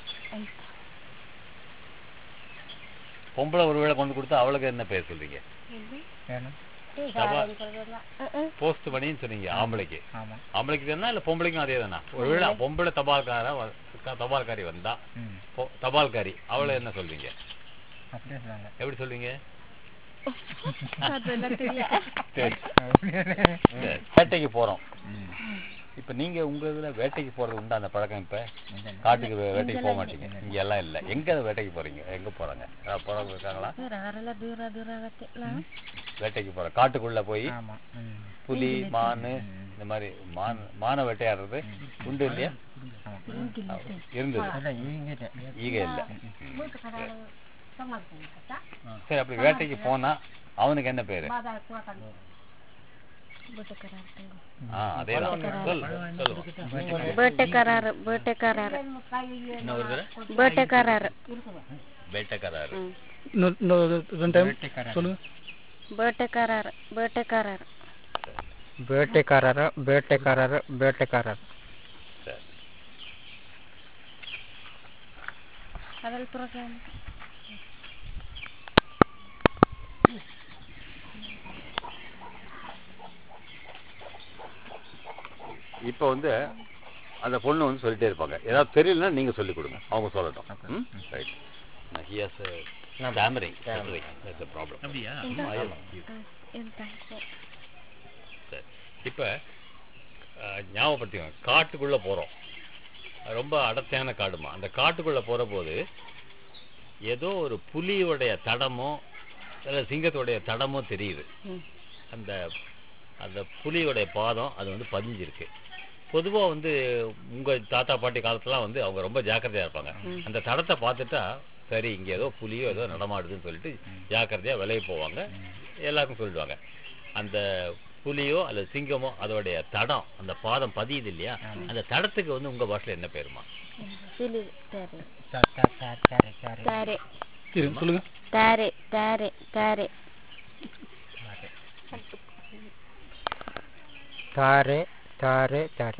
பொம்பளை ஒரு வேளை கொண்டு கொடுத்தா அவளுக்கு என்ன பேர் சொல்றீங்க ಏನು தபால் போஸ்ட் பண்ணின்னு சொன்னீங்க ஆம்பளைக்கு ஆம்பளைக்கு தானே இல்ல பொம்பளைக்கும் அதே தானா ஒருவேளை பொம்பளை தபால்கார வ- க- தபால்காரி வந்தா ம் பொ- தபால்காரி அவளை என்ன சொல்வீங்க அப்படியே சொன்னாங்க எப்படி சொல்வீங்க അതെല്ലാം തിരിയാ சரி. சரி. வேட்டைக்கு போறோம் இப்ப நீங்க உங்க இதுல வேட்டைக்கு போறது உண்டா அந்த பழக்கம் இப்ப காட்டுக்கு வே- வேட்டைக்கு போக மாட்டீங்க இங்க எல்லாம் இல்ல எங்க வேட்டைக்கு போறீங்க எங்க போறாங்க யாராவது போறவங்க இருக்காங்களா ദൂര ദൂര ദൂരകത്തെ வேட்டைக்கு போற காட்டுக்குள்ள போய் ஆமா ம் புலி மானு இந்த மாதிரி மான் மான வேட்டையாடுறது உண்டு இல்லையா இருந்தது இல்ல இங்கிட்ட ஈக இல்ல சரி அப்படி வேட்டைக்கு போனா அவனுக்கு என்ன பேரு ஆ அதேதான் சொல்லு சொல்லு ಬೇಟೆಗಾರರು ಬೇಟೆಗಾರರು என்ன வருது ಬೇಟೆಗಾರರು வேட்டைக்காரர் இன்னொரு இன்னொரு ரெண்டு டைம் சொல்லுங்க ಬೇಟೆಗಾರರು ಬೇಟೆಗಾರರು ಬೇಟೆಗಾರರು ಬೇಟೆಗಾರರು ಬೇಟೆಗಾರರು சரி ಅದ್ರಲ್ಲಿ ತುರಕ இப்போ வந்து அந்த பொண்ணு வந்து சொல்லிட்டே இருப்பாங்க ஏதாவது தெரியலன்னா நீங்க சொல்லி கொடுங்க அவங்க சொல்லட்டும் right he has stammering that's a problem அப்படியா ಎಂತ சரி இப்போ ஞாபகப்படுத்திக்கோங்க காட்டுக்குள்ள போறோம் அது ரொம்ப அடர்த்தியான காடுமா அந்த காட்டுக்குள்ள போற போது ஏதோ ஒரு புலியோடைய தடமோ இல்ல சிங்கத்தோடைய தடமோ தெரியுது ம். அந்த அந்த புலியோடைய பாதம் அது வந்து பதிஞ்சிருக்கு பொதுவா வந்து உங்க தாத்தா பாட்டி காலத்துலாம் வந்து அவங்க ரொம்ப ஜாக்கிரதையா இருப்பாங்க அந்த தடத்தை பார்த்துட்டா சரி இங்க ஏதோ புலியோ ஏதோ நடமாடுதுன்னு சொல்லிட்டு ஜாக்கிரதையா விலைய போவாங்க எல்லாருக்கும் சொல்லிடுவாங்க அந்த புலியோ அல்லது சிங்கமோ அதோடைய தடம் அந்த பாதம் பதியுது இல்லையா அந்த தடத்துக்கு வந்து உங்க பாஷையில என்ன பேருமா சிலி தாரே த- த- த- தர- தர. தாரே இருங்க சொல்லுங்க தாரே தாரே தாரே தாரே தாரே தாரே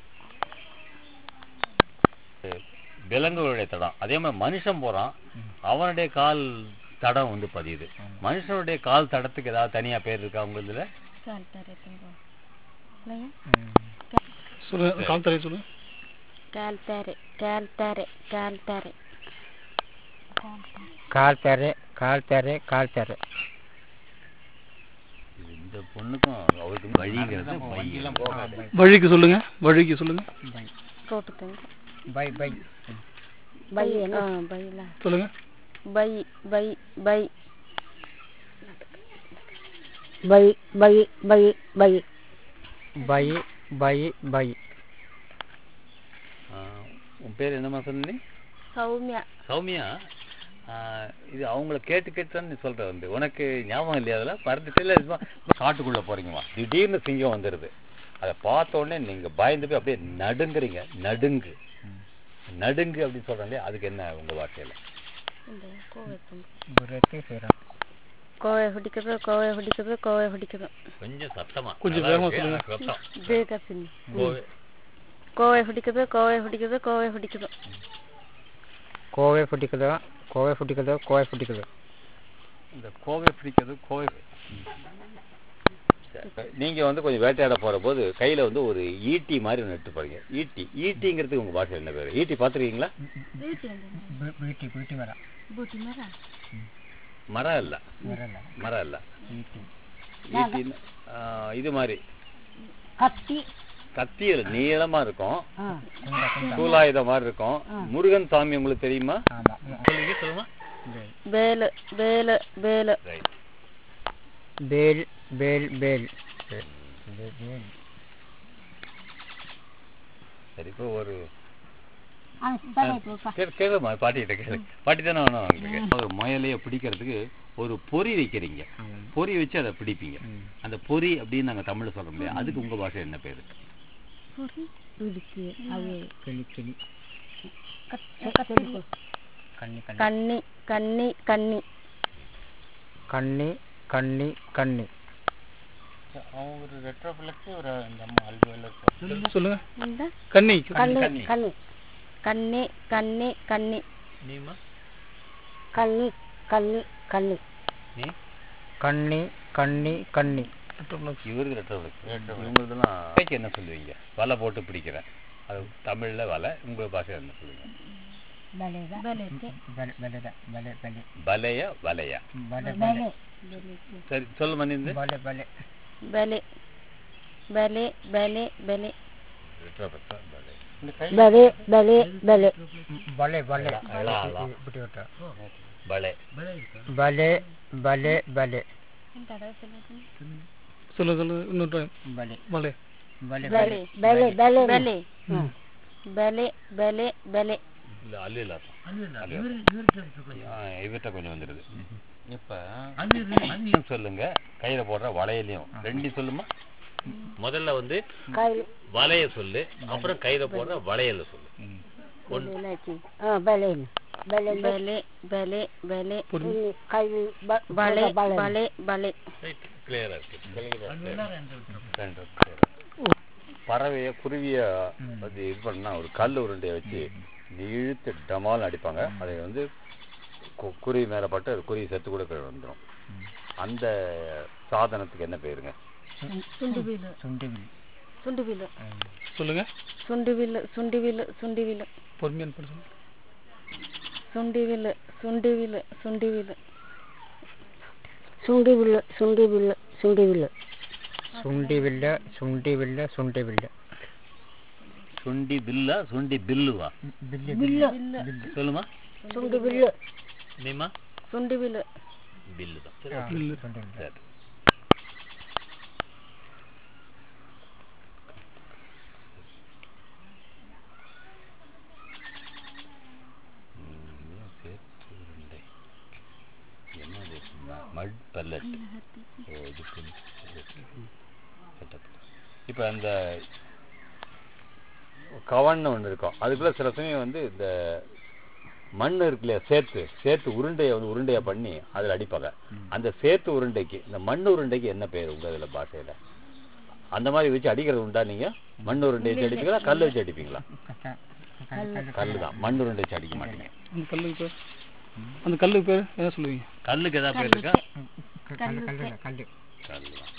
விலங்குகளுடைய தடம் அதே மாதிரி மனுஷன் போறான் அவனுடைய கால் தடம் வந்து பதியுது மனுஷனுடைய கால் தடத்துக்கு ஏதாவது தனியா பேர் இருக்கா உங்க இதுல கால் தாரே தங்கோ இல்லையா சொல்லுங்க கால் தரையை சொல்லுங்க கால் தாரே கால் தாரே கால் தாரே கால் தரே கால் தரே கால் தரே இது இந்த பொண்ணுக்கும் அவருக்கும் வழிங்கிறது வண்டியெல்லாம் போகாது வழிக்கு சொல்லுங்க வழிக்கு சொல்லுங்க ரோட்டு தங்கோ பை பை பை ஆ பைல சொல்லுங்க bye by by by by by by by by by ஆ, உன் பேர் என்னம்மா சொன்னீங்க சௌமியா சௌமியா ஆ, இது அவங்கள கேட்டு கேட்டு தான் நீ சொல்ற வந்து உனக்கு ஞாபகம் இல்லையா அதில் மறந்துட்டு இல்லை சும்மா காட்டுக்குள்ள போறீங்கம்மா திடீர்னு சிங்கம் வந்துடுது அதை பார்த்த உடனே நீங்க பயந்து போய் அப்படியே நடுங்குறீங்க நடுங்கு நடுங்கு அப்படின்னு சொல்றேன் இல்லையா அதுக்கு என்ன உங்க பாஷையில இந்த கோவை தங்கோ புரத்து சிரம் கோவை பிடிக்குது கோவை பிடிக்குது கோவை பிடிக்குது கொஞ்சம் சத்தமா கொஞ்சம் நல்லா வேகமா இருக்கு, சொல்லுங்க. ஆனா சத்தம் ಬೇಗಸಿನಿ கோவை ಕೋವೆ ಹುಡುಕಿದು ಕೋವೆ ಹುಡುಕಿದು ಕೋವೆ ಹುಡುಕಿದು கோவை பிடிக்குதோ கோவை பிடிக்குதோ கோவை பிடிக்குதோ இந்த கோவை பிடிக்கிறது கோவை சரி. நீங்க வந்து கொஞ்சம் வேட்டையாட போற போது கையில வந்து ஒரு ஈட்டி மாதிரி ஒன்று எடுத்து போறீங்க ஈட்டி ஈட்டிங்கிறதுக்கு உங்க பாஷையில் என்ன பேரு ஈட்டி பாத்துருக்கீங்களா பீட்டி பீட்டி மரம் ಬೂಟಿ ಮರ மரம் இல்ல வரல மரம் இல்ல ஈட்டி ஈட்டின்னு ஆ, இது மாதிரி கத்தி கத்தி இல்ல, நீளமா இருக்கும் ஆ குண்டா குண்டா சூலாயுதம் மாதிரி இருக்கும் முருகன் சாமி உங்களுக்கு தெரியுமா ஆமா சொல்லுங்க சொல்லுமா ಬೇಲು ಬೇಲು ಬೇಲು ரைட் பேல் பேல் பேல் பேல் பேல் சரி இப்போ ஒரு தலைப்பு கேளு கேளுமா பாட்டிகிட்ட கேளு பாட்டி தானே வேணும் உங்களுக்கு ஒரு முயலைய பிடிக்கிறதுக்கு ஒரு பொறி வைக்கிறீங்க பொறி வச்சு அதை பிடிப்பீங்க அந்த பொறி அப்படின்னு நாங்க தமிழ்ல சொல்றோம் இல்லையா அதுக்கு உங்க பாஷை என்ன பேரு இடுக்கி அது கிளி கிளி கத்தி கண்ணி கண்ணி ಕಣ್ಣಿ ಕಣ್ಣಿ ಕಣ್ಣಿ கண்ணி கண்ணி கண்ணி அவன் ஒரு ரெட்ரோஃபிளக்ஸ் ஒரு இந்த அம்மா அல்வேல சொல்லுங்க ಎಂದ கன்னி கண்ணி கண்ணி. கண்ணி ಕಣ್ಣಿ ಕಣ್ಣಿ ಕಣ್ಣಿ நீமா கண்ணி கண்ணி கண்ணி நீ கண்ணி கண்ணி கண்ணி இவருக்கு ரெட்டவளுக்கு இவங்களுதெல்லாம் வலைக்கு என்ன சொல்லுவீங்க வலை போட்டு பிடிக்கிறேன் அது தமிழ்ல வலை உங்க பாஷையில என்ன சொல்லுவீங்க பலேதா ಬಲೆತೆ பல பலதா பல பல வலைய வலையா பல பலே சரி சொல்லு மணிந்து பல பல ಬಲೆ ಬಲೆ ಬಲೆ ಬಲೆ வலை இந்த கை பலே பலே பலே பலே பலே அலா, அலா. இப்படி விட்டா வலை பலே பலே பலே சொல்லுங்க சொல்லுங்க இன்னொரு time. பலே மலை பலே ಬಲೆ பலே பலே ಬಲೆ ಬಲೆ ಬಲೆ ಬಲೆ இல்ல அல்ல இல்ல இவர்கிட்ட கொஞ்சம் வந்துடுது இப்ப சொல்லுங்க கையில போடுற வளையலையும் ரெண்டையும் சொல்லுமா முதல்ல வந்து கையில் வலைய சொல்லு அப்புறம் கையில போடுற வளையல சொல்லு ஒண்ணு ஆ பலே பலே ಬಲೆ ಬಲೆ ಬಲೆ கையில் ಬಳೆ பலே ಬಳೆ ಬಳೆ கிளியரா இருக்கு ரெண்டு clear ஆ இருக்கு. பறவைய குருவிய வந்து இது பண்ணா ஒரு கல் உருண்டையை வச்சு இப்படி இழுத்து டமால் அடிப்பாங்க அதை வந்து கு- குருவி மேல பட்டு அது குருவி செத்து கூட கீழே வந்துடும் அந்த சாதனத்துக்கு என்ன பேருங்க ಸುಂಡಿ ಬೀಲು சுண்டி வில் ಸುಂಡಿ ಬೀಲು சொல்லுங்க ಸುಂಡಿ ಬೀಲು ಸುಂಡಿ ಬೀಲು ಸುಂಡಿ ಬೀಲು பொறுமையான பண்ண சொல்லுங்க ಸುಂಡಿ ಬೀಲು ಸುಂಡಿ ಬೀಲು ಸುಂಡಿ ಬೀಲು சுண்டி வில்லு சுண்டி வில்லு சுண்டி வில்லு சுண்டி வில்ல சுண்டி வில்ல சுண்டி வில்ல சுண்டி பில்லா சுண்டி பில்லுவா பில்லு வில்லு சொல்லுமா சுண்டி வில்லு நீமா ಸುಂಡಿ ಬೀಲು பில்லு தான் ஆ, வில்லு. சுண்டி வில்ல சரி ம், சேத்து உருண்டை. என்னது மட் பல்லட் ஓ இது புளி pellet. இப்போ அந்த கவன்னு ஒன்று இருக்கும் அதுக்குள்ள சில சமயம் வந்து இந்த மண் இருக்கு இல்லையா சேத்து சேத்து உருண்டையை வந்து உருண்டையா பண்ணி அதில் அடிப்பாங்க அந்த சேத்து உருண்டைக்கு இந்த மண் உருண்டைக்கு என்ன பேர் உங்க இதில் பாஷையில அந்த மாதிரி வச்சு அடிக்கிறது உண்டா நீங்க மண் உருண்டை வச்சு அடிப்பீங்களா கல் வச்சு அடிப்பீங்களா கல் தான் மண் உருண்டை வச்சு அடிக்க மாட்டீங்க அந்த கல்லுக்கு பேர் அந்த கல்லுக்கு பேர் என்ன சொல்லுவீங்க கல்லுக்கு ஏதாவது பேர் இருக்கா கல்லு கல்லு கல்லு கல் தான்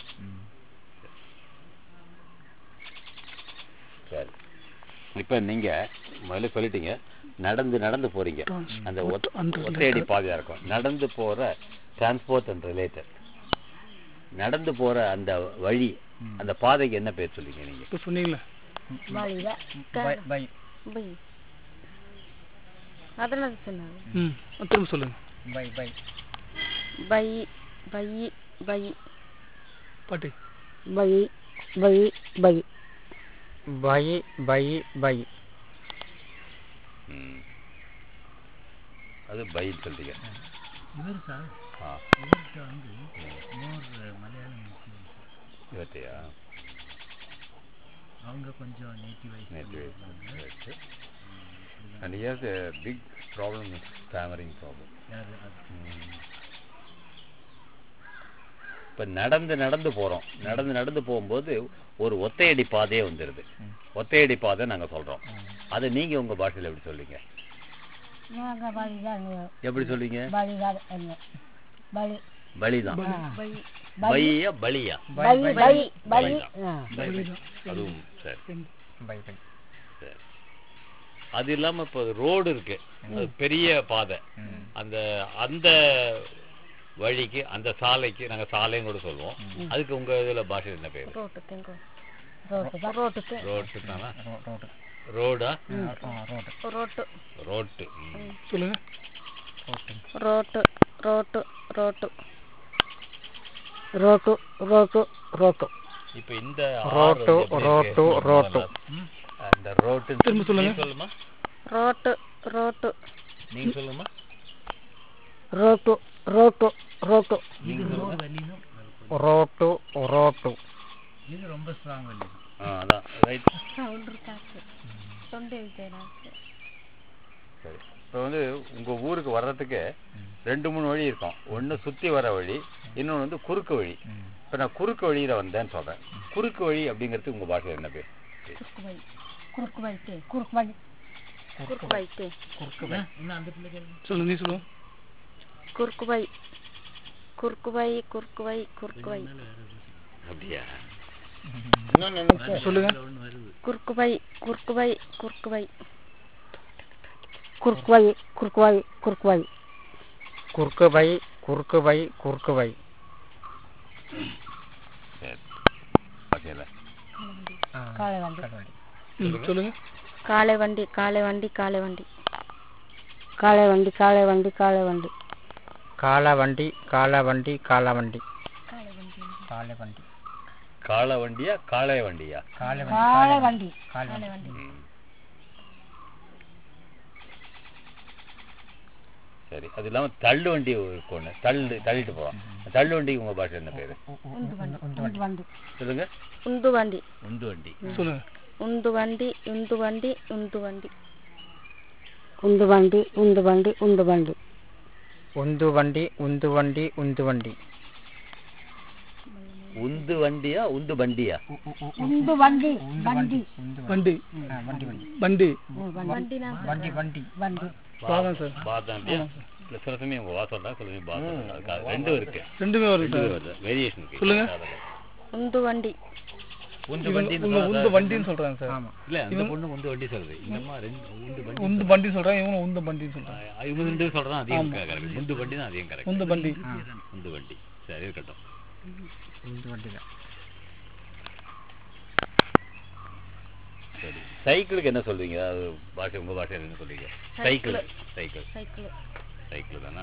சரி இப்போ நீங்க முதல்ல சொல்லிட்டீங்க நடந்து நடந்து போறீங்க அந்த ஒத்த- ஒத்தையடி பாதையா இருக்கும் நடந்து போற டிரான்ஸ்போர்ட் அண்ட் ரிலேட்டட் நடந்து போற அந்த வழி அந்த பாதைக்கு என்ன பேர் சொல்லுவீங்க நீங்க இப்போ சொன்னீங்களே வழியில பை பை பை அதெல்லாம் சொன்னாங்க ம் அது திரும்ப சொல்லுங்க bye by by by bye பாட்டி bye by by by by bye ம். அது பைன்னு சொல்றீங்க இவர் சார் ஆ இவர்கிட்ட வந்து மோர் மலையாளம் முஸ்லீம் இவற்றையா அவங்க கொஞ்சம் நேட்டிவ் வைஸ் நேற்று and here's a big problem with stammering problem யாரு அது இப்போ நடந்து நடந்து போறோம் நடந்து நடந்து போகும்போது ஒரு ஒத்தையடி பாதையே வந்துடுது ஒத்தையடி பாதை நாங்க சொல்றோம் அதை நீங்க உங்க பாஷையில எப்படி சொல்லுவீங்க நாங்கள் வழிதான் எப்படி சொல்லுவீங்க வழிதான் என்ன வழி பலிதான் பை பையா பலியா பை பை பை ஆ அதுவும் சரி பை பை சரி அது இல்லாம இப்போ ரோடு இருக்கு அது பெரிய பாதை அந்த அந்த வழிக்கு அந்த சாலைக்கு நாங்க சாலைன்னு கூட சொல்லுவோம் அதுக்கு உங்க இதுல பாஷை என்ன பேரு ரோட்டு தெங்கோ ரோட்டு தான் ரோட்டுக்கு ரோட்டு தானா ரோடு ரோடா ரோடு ரோட்டு ரோட்டு ம். சொல்லுங்க road road road road road road இப்ப இந்த ரோட்டு, ஆறு வந்து எப்படி ரோட்டு, இருக்கு? ரோட்டு. ம். அந்த ரோட்டு திரும்ப சொல்லுங்க. நீங்க சொல்லுமா ரோட்டு ரோட்டு நீங்க சொல்லுமா ரோட்டு ரோட்டு ரோட்டு நீங்க சொல்லுங்க வலினும் ரோட்டு ரோட்டு இது ரொம்ப ஸ்ட்ராங் வலி ஆ அதான் ரைட் சவுண்ட் இருக்காச்சு தொண்டை விஜயராஜ் சரி இப்போ வந்து உங்க ஊருக்கு வர்றதுக்கு ரெண்டு மூணு வழி இருக்கும் ஒண்ணு சுத்தி வர வழி இன்னொன்னு வந்து குறுக்கு வழி இப்போ நான் குறுக்கு வழியில வந்தேன்னு சொல்றேன் குறுக்கு வழி அப்படிங்கிறதுக்கு உங்க பாஷையில் என்ன பேர் குறுக்கு வழி குறுக்கு வழித்தே குறுக்கு வழி குறுக்கு வழித்தே இன்னும் அந்த பிள்ளைகள் சொல்லுங்க நீ சொல்லுங்க குறுக்கு வழி குறுக்கு வழி குறுக்கு வழி குறுக்கு வழி அப்படியா சொல்லுங்க ஒன்று வருது குறுக்கு வழி குறுக்கு வழி குறுக்கு வழி குறுக்கு வழி குறுக்கு வழி குறுக்கு வழி குறுக்கு பை குறுக்கு பை குறுக்கு பை சரி பாஷையில் காளை வண்டி ம் சொல்லுங்க காளை வண்டி காளை வண்டி காளை வண்டி காளை வண்டி காளை வண்டி காளை வண்டி கால வண்டி கால வண்டி கால வண்டி கால வண்டி காளை வண்டியா காளை வண்டியா கால காளை வண்டி கால வண்டி ம். சரி அது இல்லாம தள்ளு வண்டி இருக்கு ஒண்ணு தள்ளு தள்ளிட்டு போறோம் தள்ளு வண்டிக்கு உங்க பாஷை என்ன பேரு உந்து வண்டி உந்து வண்டி சொல்லுங்க உந்து வண்டி உந்து வண்டி சொல்லுங்க உந்து வண்டி உந்து வண்டி உந்து வண்டி உந்து வண்டி உந்து வண்டி உந்து வண்டி உந்து வண்டி உந்து வண்டி உந்து வண்டி உந்து வண்டியா உந்து வண்டியா உந்து வண்டி வண்டி வண்டி வண்டி வண்டி வண்டி வண்டினா வண்டி வண்டி வண்டி பாதம் சார் பாதம் இல்லையா இல்ல சில சமயம் உங்க வாசம் தான் சில சமயம் பாதம் அதுக்கு ரெண்டும் இருக்கு ரெண்டுமே வருது ரெண்டு சார் வருது வேரியேஷன் இருக்கு சொல்லுங்க. உந்து வண்டி உந்து இவங்க வண்டி இவங்க உந்து வண்டின்னு சொல்றாங்க சார் ஆமா இல்ல அந்த பொண்ணு உந்து வண்டி சொல்றது இந்தம்மா ரெண்டு உந்து வண்டி உந்து வண்டி சொல்றாங்க இவங்க உந்து வண்டின்னு சொல்றாங்க ஆ, இவங்க ரெண்டு சொல்றான் அதிகம் கரெக்ட் உந்து வண்டி தான் அதிகம் கரெக்ட் உந்து வண்டி உந்து வண்டி சரி இருக்கட்டும் உந்து வண்டி தான் சரி சைக்கிளுக்கு என்ன சொல்வீங்க அது பாஷை உங்க பாஷையில் என்ன சொல்வீங்க சைக்கிள் சைக்கிள் சைக்கிள் சைக்கிள் தானே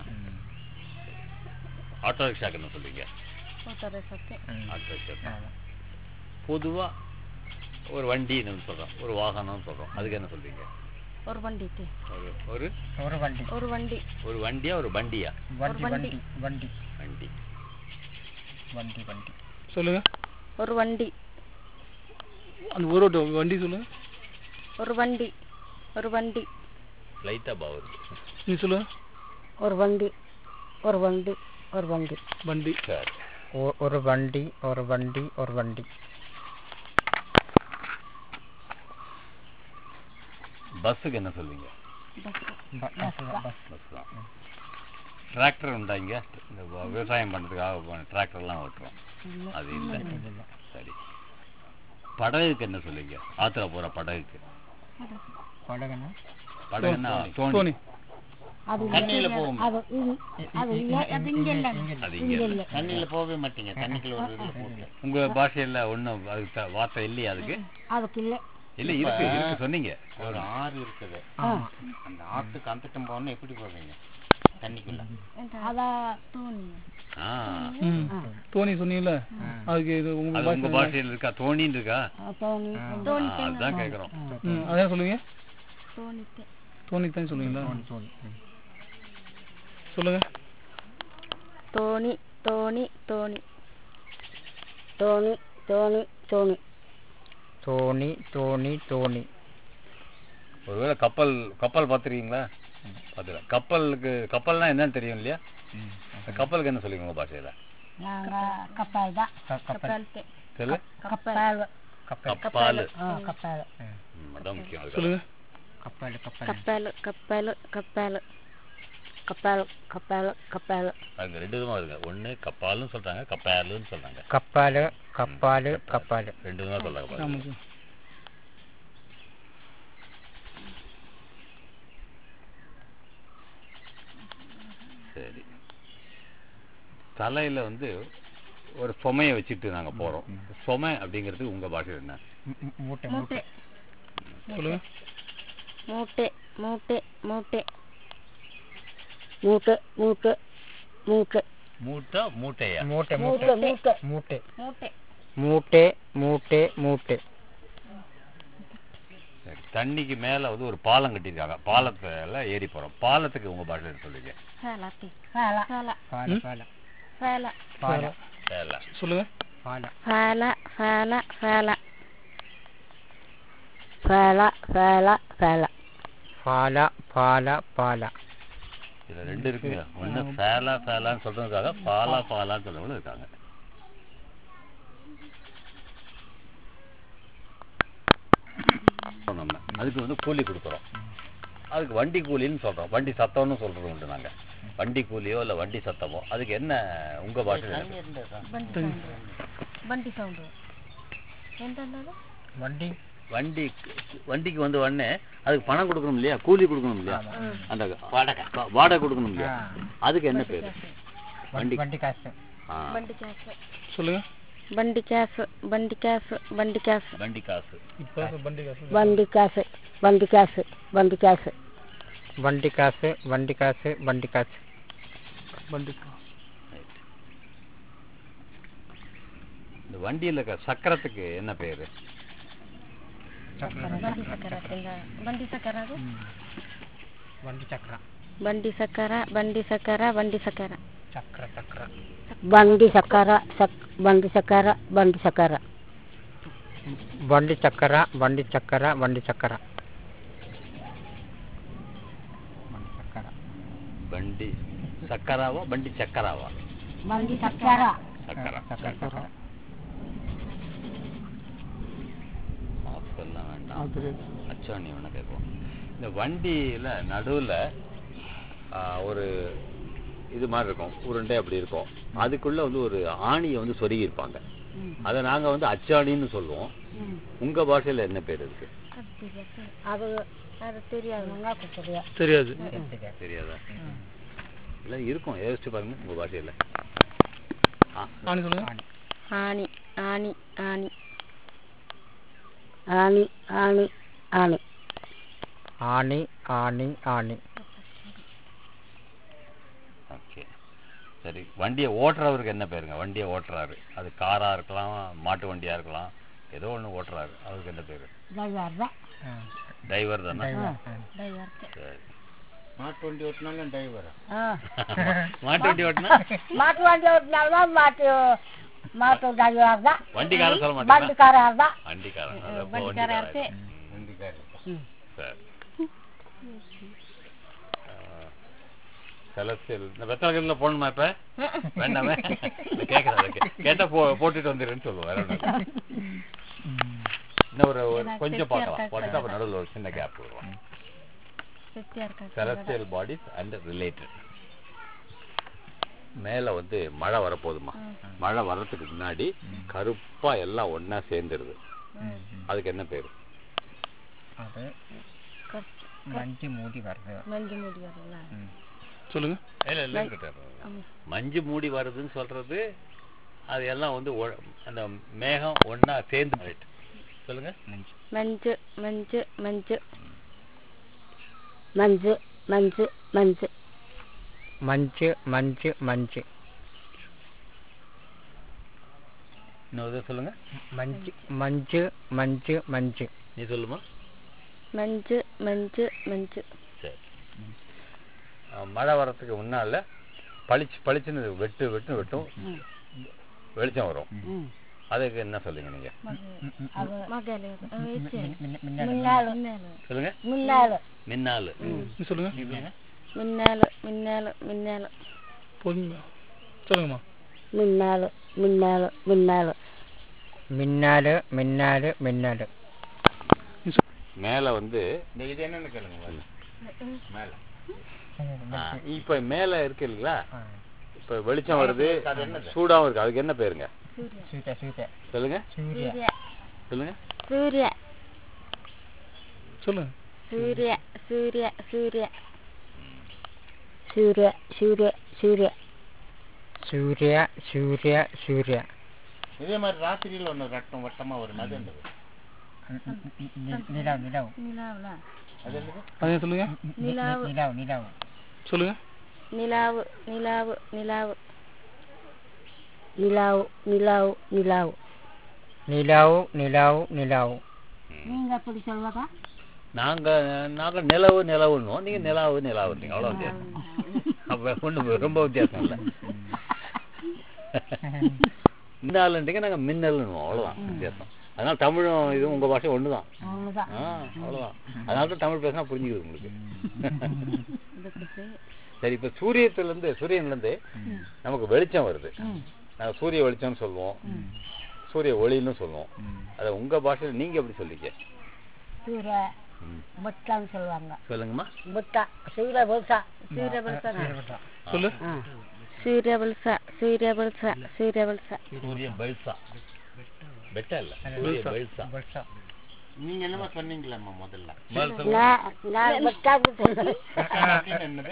ஆட்டோ ரிக்ஷாக்கு என்ன சொல்வீங்க ஓட்டோ ரிக்ஷாக்கு ஆட்டோ ரிக்ஷா பொதுவா ஒரு வண்டின்னு சொல்றோம் ஒரு வாகனம்னு சொல்றோம் அதுக்கு என்ன சொல்வீங்க ஒரு வண்டி தே. ஒரு ஒரு ஒரு வண்டி ஒரு வண்டி ஒரு வண்டியா ஒரு வண்டியா வண்டி வண்டி. வண்டி வண்டி வண்டி வண்டி வண்டி சொல்லுங்க ஒரு வண்டி அந்த ஒரு வண்டி வண்டி சொல்லுங்க ஒரு வண்டி ஒரு வண்டி லைட்டா பவர் நீ சொல்லு ஒரு வண்டி ஒரு வண்டி ஒரு வண்டி வண்டி சரி ஒ- ஒரு வண்டி ஒரு வண்டி ஒரு வண்டி பஸ்ஸுக்கு என்ன சொல்வீங்க ப- பஸ் பஸ் பஸ் தான் டிராக்டர் உண்டா இங்க இந்த வ- விவசாயம் பண்றதுக்காக டிராக்டர்லாம் ஓட்டுறோம் அது இல்லை சரி படகுக்கு என்ன சொல்லுவீங்க ஆத்துல போற படகுக்கு படகுனா படகுன்னா தோணி தோனி அது தண்ணியில போகும் அது இ- அது இல்லை அது இங்கே இல்லை அது இங்க இல்ல. தண்ணியில போகவே மாட்டீங்க தண்ணிக்குள்ள ஒரு இதுல போட்டு உங்க பாஷையில ஒண்ணும் அதுக்கு த- வார்த்தை இல்லையா அதுக்கு அதுக்கு இல்லை இல்ல இருக்கு இருக்கு சொன்னீங்க ஒரு ஆறு இருக்குது அந்த ஆத்துக்கு அந்தட்டம் போகணும் எப்படி போவீங்க தண்ணிக்குள்ள அதான் தோணி ஆ ம் தோனி சொன்னீங்கல்ல அதுக்கு இது உங்க அது உங்க பாஷை பாஷையில இருக்கா தோணின்னு இருக்கா தோணி ஆ, அதான் கேக்குறோம் ம் அதான் சொல்லுவீங்க தோணிட்டு தோனி தான் சொல்லுவீங்களா தோணி ம். சொல்லுங்க தோணி தோணி தோணி தோணி தோணி தோணி தோணி தோணி தோணி ஒருவேளை கப்பல் கப்பல் பார்த்துருக்கீங்களா பார்த்துல கப்பலுக்கு கப்பல்னா என்னன்னு தெரியும் இல்லையா அந்த கப்பலுக்கு என்ன சொல்லுவீங்க உங்க பாஷையில நாங்கள் கப்பல் தான் க- கப்பல் கப்பல்ட்டு சொல்லு கப்பல் கப்பல் கப்பால் ஆ கப்பல் ம், அதான் முக்கியம் அதுக்கு. சொல்லுங்க கப்பல் கப்பல் கப்பல் கப்பல் கப்பல் கப்பல் கப்பல் கப்பல் அங்க ரெண்டு விதமா இருக்கு ஒண்ணு கப்பால்னு சொல்றாங்க கப்பாலுன்னு சொல்றாங்க கப்பால் கப்பால் கப்பால் ரெண்டு விதமா சொல்றாங்க பாருங்க. ஆமாம் சார் சரி தலையில வந்து ஒரு சுமையை வச்சுட்டு நாங்க போறோம் சுமை அப்படிங்கிறது உங்க பாஷையில் என்ன ம், ம், மூட்டை மூட்டை சொல்லுங்க மூட்டை மூட்டை மூட்டை மூட்டை மூட்டை மூட்டை மூட்டை மூட்டையா மூட்டை மூட்டை மூட்டை மூட்டை மூட்டை மூட்டை மூட்டை மூட்டை மூட்டை சரி தண்ணிக்கு மேல வந்து ஒரு பாலம் கட்டியிருக்காங்க பாலத்துல ஏறி போறோம் பாலத்துக்கு உங்க பாஷையில் சொல்லுங்க சேலாத்தி வேலை சேல பால பால சேல பால சேல சொல்லுங்க பால சேல சேல சேல வேலை வேலை வேலை பால பால பால இதுல ரெண்டு இருக்குங்க ஒண்ணு ஃபேலா ஃபேலான்னு சொல்றதுக்காக பாலா பாலான்னு சொல்றவங்களும் இருக்காங்க நம்ம அதுக்கு வந்து கூலி கொடுக்குறோம் அதுக்கு வண்டி கூலின்னு சொல்றோம் வண்டி சத்தம்னு சொல்றது உண்டு நாங்க வண்டி கூலியோ இல்ல வண்டி சத்தமோ அதுக்கு என்ன உங்க பாஷையில தண்ணி இருந்ததா ಬಂಡಿ ಸೌಂಡ್ ಬಂಡಿ ಸೌಂಡ್ ಎಂತಂದದು வண்டி வண்டி வண்டிக்கு வந்த உடனே அதுக்கு பணம் கொடுக்கணும் இல்லையா கூலி கொடுக்கணும் இல்லையா அந்த வாடகை வாடகை கொடுக்கணும் இல்லையா அதுக்கு என்ன பேரு வண்டி வண்டி காசு ஆ, ಬಂಡಿ ಕ್ಯಾಸ್ சொல்லுங்க ಬಂಡಿ ಕ್ಯಾಸ್ ಬಂಡಿ ಕ್ಯಾಸ್ ಬಂಡಿ ಕ್ಯಾಸ್ வண்டி காசு இப்போ வண்டி காசு வண்டி காசு வண்டி காசு வண்டி காசு வண்டி காசு வண்டி காசு வண்டி காசு வண்டி காசு இந்த வண்டியில இருக்க சக்கரத்துக்கு என்ன பேரு ಬಂಡಿ ಸಕ್ಕರ ಬಂಡಿ ಸಕ್ಕರ ಅದು வண்டி சக்கரம் ಬಂಡಿ ಸಕ್ಕರ ಬಂಡಿ ಸಕ್ಕರ ಬಂಡಿ ಸಕ್ಕರ சக்கர சக்கர வண்டி சக்கர சக் வண்டி சக்கர வண்டி சக்கர வண்டி சக்கர வண்டி சக்கர வண்டி சக்கர வண்டி சக்கர வண்டி சக்கராவா வண்டி சக்கராவா வண்டி சக்கர சக்கரா சக்கர ஆப்கெல்லாம் வேண்டாம் ஆ தெரியாது அச்சாணி வேணா கேட்போம் இந்த வண்டியில நடுவுல ஆ, ஒரு இது மாதிரி இருக்கும் உருண்டை அப்படி இருக்கும் அதுக்குள்ள வந்து ஒரு ஆணியை வந்து சொருகி இருப்பாங்க அதை நாங்க வந்து அச்சாணின்னு சொல்லுவோம் உங்க பாஷையில என்ன பேர் இருக்கு அது அது தெரியாது உங்களுக்கு தெரியும் தெரியாது தெரியாதா இல்ல இருக்கும் யோசிச்சு பாருங்க உங்க பாஷையில ஆ, ஆணி சொல்லுங்க ஆணி ஆணி ஆணி ஆணி ஆணி ஆணி ஆணி ஆணி ஆணி ஓகே சரி வண்டியை ஓட்டுறவருக்கு என்ன பேருங்க வண்டியை ஓட்டுறாரு அது காரா இருக்கலாம் மாட்டு வண்டியா இருக்கலாம் ஏதோ ஒண்ணு ஓட்டுறாரு அவருக்கு என்ன பேரு டிரைவர் தான் டிரைவர் தானே ಡ್ರೈವರ್ಗೆ சரி மாட்டு வண்டி ஓட்டினாலும் டிரைவரா ஆ மாட்டு வண்டி ஓட்டினா மாட்டு வண்டி ஓட்டினால்தான் மாட்டு மாட்டு டிரைவர் தான் வண்டிக்காரன் சொல்ல மாட்டீங்களா வண்டிக்காரர் தான் வண்டிக்காரன் அது அப்போ வண்டிக்காரன் சரி செலஸ்டியல் இந்த வெத்தலைகளில் போடணுமா இப்ப வேண்டாமே கேட்கறேன் கேட்டா போ போட்டுட்டு வந்துடுன்னு சொல்லுவோம் வேற ஒண்ணும் இல்ல. இன்னும் ஒரு ஒரு கொஞ்சம் பார்க்கலாம் பார்த்துட்டு அப்புறம் நடுவில் ஒரு சின்ன கேப் வருவோம் செலஸ்டியல் பாடிஸ் அண்ட் ரிலேட்டட் மேல வந்து மழை வரப்போகுதுமா மழை வர்றதுக்கு முன்னாடி கருப்பா எல்லாம் ஒண்ணா சேர்ந்துருது அதுக்கு என்ன பேரு அது மஞ்சு மூடி வருது மஞ்சள் மூடி வரல சொல்லுங்க இல்ல இல்ல இருக்கட்டும். மஞ்சு மூடி வருதுன்னு சொல்றது அது எல்லாம் வந்து ஒ- அந்த மேகம் ஒண்ணா சேர்ந்து right. சொல்லுங்க மஞ்சு மஞ்சு மஞ்சு மஞ்சு மஞ்சு மஞ்சு மஞ்சு மஞ்சு மஞ்சு இன்னொரு சொல்லுங்க மஞ்சு மஞ்சு மஞ்சு மஞ்சு நீ சொல்லுமா மஞ்சு மஞ்சு மஞ்சு சரி அஹ் மழை வர்றதுக்கு முன்னால பளிச்சு பளிச்சுன்னு வெட்டு வெட்டு வெட்டும் வெளிச்சம் வரும் அதுக்கு என்ன சொல்லுங்க நீங்க மகளே முன்னாள் சொல்லுங்க முன்னாள் மின்னாலு நீ சொல்லுங்க மின்னாலு மின்னாலு மின்னாலு போதுங்க சொல்லுங்கம்மா முன்னாள் முன்னாள் முன்னாள் மின்னாலு மின்னாலு மின்னாலு மேல வந்து இந்த இது என்னன்னு கேளுங்க முதல்ல. மேல ஆ, இப்ப மேல இருக்கு இல்லைங்களா ஆ. இப்ப வெளிச்சம் வருது அது என்னது? சூடாவும் இருக்கு அதுக்கு என்ன பேருங்க சூரிய சூரிய சொல்லுங்க சூரிய சொல்லுங்க சூரிய சொல்லுங்க சூரிய சூரிய சூரிய சூரிய சூரிய சூரிய சூரிய சூரிய சூரிய இதே மாதிரி ராத்திரியில ஒண்ணு ரட்டம் வட்டமா வரும் அது என்னது நிலவு நிலவு நிலாவுல அது என்னது அதையும் சொல்லுங்க நிலாவு நிலவு நிலவு சொல்லுங்க நிலாவு நிலாவு நிலாவு நிலாவு நிலாவு நிலாவு நிலவு நிலவு நிலவு நீங்க எப்படி சொல்வதா நாங்க நாங்க நிலவு நிலவுன்னுவோம் நீங்க நிலாவு நிலாவுன்றீங்க அவ்வளவு வித்தியாசம் அப்ப ஒண்ணு ரொம்ப வித்தியாசம் இல்ல மின்னாலுன்றீங்க நாங்க மின்னல்னுவோம் அவ்வளவுதான் வித்தியாசம் அதனால தமிழும் இதுவும் உங்க பாஷை ஒண்ணுதான் அவ்வளவுதான் ஆ, அவ்வளவுதான் அதனால தான் தமிழ் பேசினா புரிஞ்சுக்குது உங்களுக்கு சரி இப்ப சூரியத்துல இருந்து சூரியன்ல இருந்து நமக்கு வெளிச்சம் வருது நாங்க சூரிய வெளிச்சம்னு சொல்லுவோம் சூரிய ஒளின்னு சொல்லுவோம் அத உங்க பாஷையில நீங்க எப்படி சொல்லிக்க சூரிய புட்டான்னு சொல்லுவாங்க சொல்லுங்கம்மா புட்டா சூரிய புட்டா சூரிய பல்சா சொல்லு சூரிய பல்சா சூரிய பல்சா சூரிய பல்சா சூரிய பெல்சா பெட்ட இல்ல சூரிய பெல்சா நீங்க என்னமா சொன்னீங்களேம்மா முதல்ல முதல்ல சொல்லுங்க. நான் நான் புட்டான்னு சொல்லுவேன் அப்படின்னு என்னது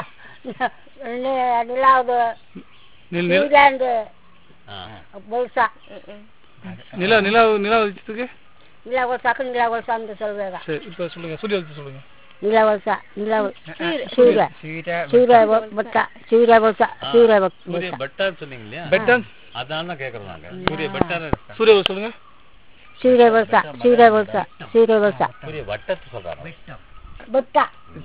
நி- நிலாவு நில நில சூரியாண்டு ஆ. புல்சா நிலா நிலா நிலா வெளிச்சத்துக்கு நிலா வருஷாக்கு நிலா வருஷான்னு சொல்லுவாங்க சரி இப்போ சொல்லுங்க சூரிய வெளிச்சம் சொல்லுங்க நிலா வருஷா நிலவு சூரிய சூரிய சூரிய புட்டா சூரிய புட்டா சூரிய சூரிய பெட்டான்னு சொன்னீங்க இல்லையா பெட்டான் அதான் தான் கேக்குறோம் நாங்க சூரிய பெட்டான்னு சூரிய வெளிச்சம் சொல்லுங்க சூரிய வருஷா சூரிய வருஷா சூரிய வருஷா சூரிய வட்டத்தை சொல்றாங்க புட்டா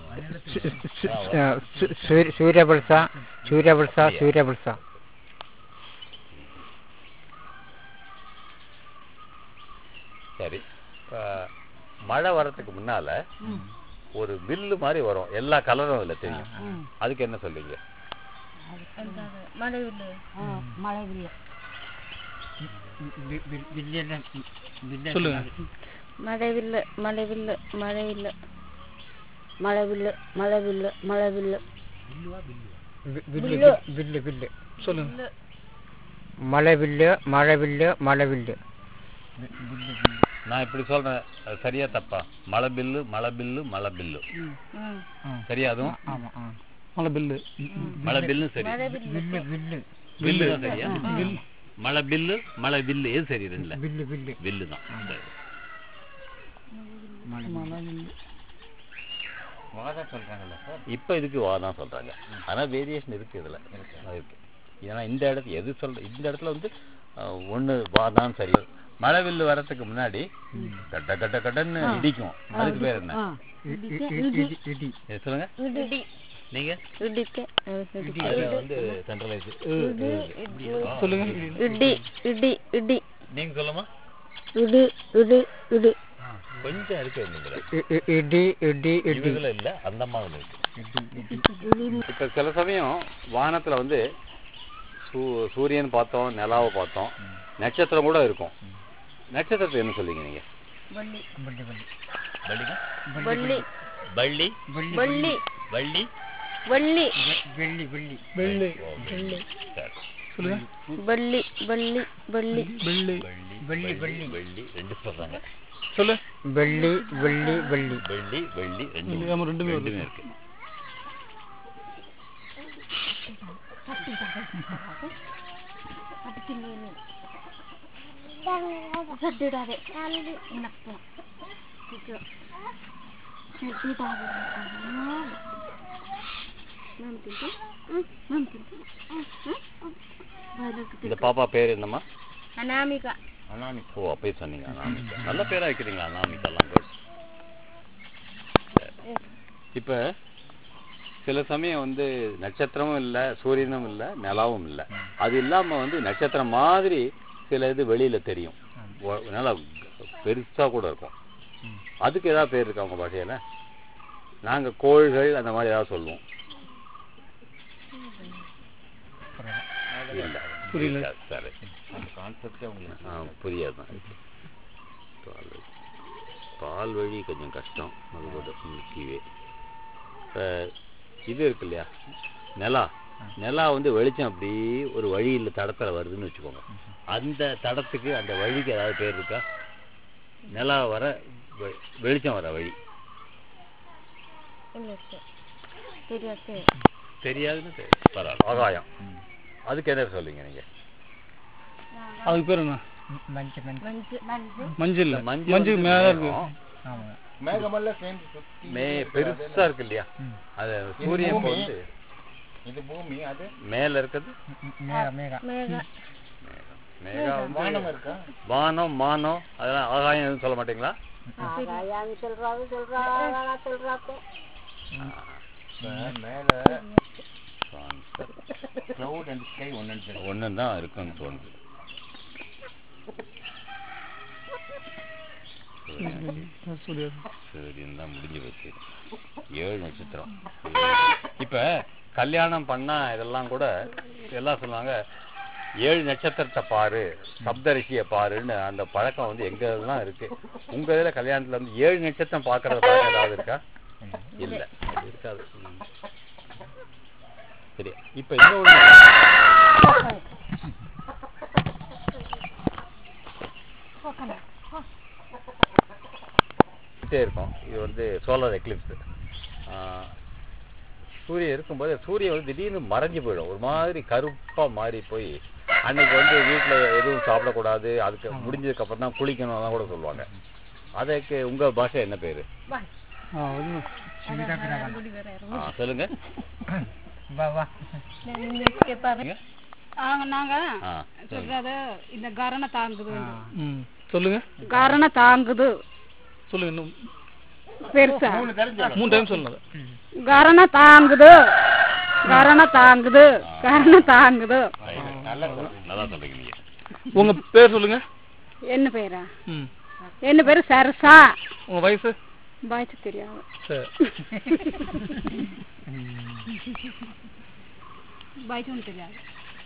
சூரியபுல்ச சூரியபுல்ச சூரியபுல்ச சரி இப்ப மழை வர்றதுக்கு முன்னால ஒரு வில்லு மாதிரி வரும் எல்லா கலரும் அதுல தெரியும் அதுக்கு என்ன சொல்லுவீங்க மழை வில்லு மழை வில்லை சொல்லுங்க மழை வில்லு மழை வில்லு மழை வில்லு மழை வில்லு மழை வில்லு மழை வில்லு வில்லு வில்லு வில்லு சொல்லுங்க மழை வில்லு மழை வில்லு மழை வில்லு நான் இப்படி சொல்றேன் அது சரியா தப்பா மலை பில்லு மலை பில்லு மலை பில்லு சரியா அதுவும் ஆமா ஆ மழை பில்லு மலை பில்லு சரி வில்லு வில்லு வில்லு தான் சரியா மலை பில்லு மலை வில்லு எது சரி ரெண்டுல வில்லு வில்லு வில்லு தான் சரி. வாதா சொல்றாங்கல்ல சார் இப்ப இதுக்கு வா தான் சொல்றாங்க ஆனா வேரியேஷன் இருக்கு இதுல இருக்கு ஏன்னா இந்த இடத்துல எது சொல்ற இந்த இடத்துல வந்து அஹ், ஒண்ணு வாதான் சரி மழை வில்லு வரதுக்கு முன்னாடி கட்ட கட்ட கட்டன்னு இடிக்கும் அதுக்கு பேர் என்ன இடி இடி எது சொல்லுங்க இடி நீங்க இடிக்க அதுல வந்து சென்ட்ரலைஸ் சொல்லுங்க இடி இடி இடி நீங்க சொல்லுமா இடி இடி இடி கொஞ்சம் இருக்கு நீங்கள இ- இ- இடி இடி இடி இதுல இல்ல அந்த மாதிரி இருக்கு இப்ப சில சமயம் வானத்துல வந்து சூ- சூரியன் பார்த்தோம் நிலாவை பார்த்தோம் நட்சத்திரம் கூட இருக்கும் நட்சத்திரத்தை என்ன சொல்லுவீங்க நீங்க வள்ளி வள்ளிங்க வள்ளி வள்ளி வள்ளி வள்ளி வள்ளி வெள்ளி வெள்ளி வெள்ளி சரி. சொல்லுங்க வள்ளி வள்ளி வள்ளி வெள்ளி வெள்ளி வெள்ளி வெள்ளி ரெண்டு சொல்றாங்க சொல்லு வெள்ளி வெள்ளி வெள்ளி வெள்ளி வெள்ளி ரெண்டு வெள்ளி, ஆமா, ரெண்டுமே வருது. ரெண்டுமே இருக்கு சட்டிடாதே எனக்கு இந்த பாப்பா பேர் என்னம்மா அனாமிகா அனாமிகா ஓ அப்பயே சொன்னீங்க அனாமிகா நல்ல பேரா வைக்கிறீங்களா அனாமிகாலாம் good. சரி. இப்ப சில சமயம் வந்து நட்சத்திரமும் இல்ல சூரியனும் இல்ல நிலாவும் இல்ல அது இல்லாம வந்து நட்சத்திரம் மாதிரி சில இது வெளியில தெரியும் ஒ- நல்லா பெருசா கூட இருக்கும் அதுக்கு ஏதாவது பேர் இருக்கா உங்க பாஷையில நாங்க கோள்கள் அந்த மாதிரி ஏதாவது சொல்லுவோம் இல்ல புரியல. இருக்காது. சரி அந்த கான்செப்டே உங்களுக்கு ஆ, புரியாதுதான் பால் வழி பால் வழி கொஞ்சம் கஷ்டம் அது கூட முக்கியவே இப்போ இது இருக்கு இல்லையா நிலா நிலா வந்து வெளிச்சம் அப்படி ஒரு வழியில் தடத்தில் வருதுன்னு வச்சுக்கோங்க அந்த தடத்துக்கு அந்த வழிக்கு ஏதாவது பேர் இருக்கா நிலா வர வெ- வெளிச்சம் வர வழி தெரியாது தெரியாதுன்னு சரி பரவாயில்ல ஆகாயம் அதுக்கு என்ன சொல்லுவீங்க நீங்க அதுக்கு பேர் என்ன மஞ்சள் மஞ்சள் மஞ்சு மஞ்சு மஞ்சள் இல்ல மஞ்சள் மஞ்சள் வந்து மேல இருக்கு மேகம். ஆமாங்க மேகமெல்லாம் சேர்ந்து சுத்தி மே பெருசா இருக்கு இல்லையா அது சூரியன் இப்போ பூமி. வந்து இது பூமி அது மேல இருக்குது மேகா மேகா மேகா மேகா வந்து வானம் இருக்கா வானம் மானம் அதெல்லாம் ஆகாயம் எதுவும் சொல்ல மாட்டீங்களா இப்ப மேல கிளவுட் அண்ட் ஸ்கை ஒன்னு ஒன்று தான் இருக்குன்னு தோணுது சொல்லியாரு சூரியன் தான் முடிஞ்சு போச்சு ஏழு நட்சத்திரம் இப்ப கல்யாணம் பண்ணா இதெல்லாம் கூட எல்லாம் சொல்லுவாங்க ஏழு நட்சத்திரத்தை பாரு சப்தரிஷியை பாருன்னு அந்த பழக்கம் வந்து எங்க எல்லாம் இருக்கு உங்க இதுல கல்யாணத்துல வந்து ஏழு நட்சத்திரம் பாக்குறது பழக்கம் ஏதாவது இருக்கா இல்ல அது இருக்காது ம். சரி இப்ப இன்னொன்னு கிட்டே இருக்கும் இது வந்து சோலார் எக்லிப்ஸ் சூரியன் இருக்கும்போது சூரியன் வந்து திடீர்னு மறைஞ்சு போயிடும் ஒரு மாதிரி கருப்பா மாறி போய் அன்னைக்கு வந்து வீட்ல எதுவும் சாப்பிடக்கூடாது அதுக்கு முடிஞ்சதுக்கு அப்புறம் தான் குளிக்கணும் கூட சொல்லுவாங்க அதுக்கு உங்க பாஷை என்ன பேரு ஆ ஒன்று ஆ, சொல்லுங்க வா வா நீங்க? ஆங்க நாங்க ஆ, சொல்லுங்க. சொல்றது இந்த கரண தாங்குது ம் சொல்லுங்க கரண தாங்குது சொல்லுங்க இன்னும் பெருசா மூணு டைம் சொல்லுங்க கரண தாங்குது கரண தாங்குது கரண தாங்குது நல்லா நல்லா சொல்றீங்க நீங்க உங்க பேர் சொல்லுங்க என்ன பேரா ம் என்ன பேரு சரசா உங்க வயசு பாய்ச்சி தெரியாது சரி பாய்ச்சும் தெரியாது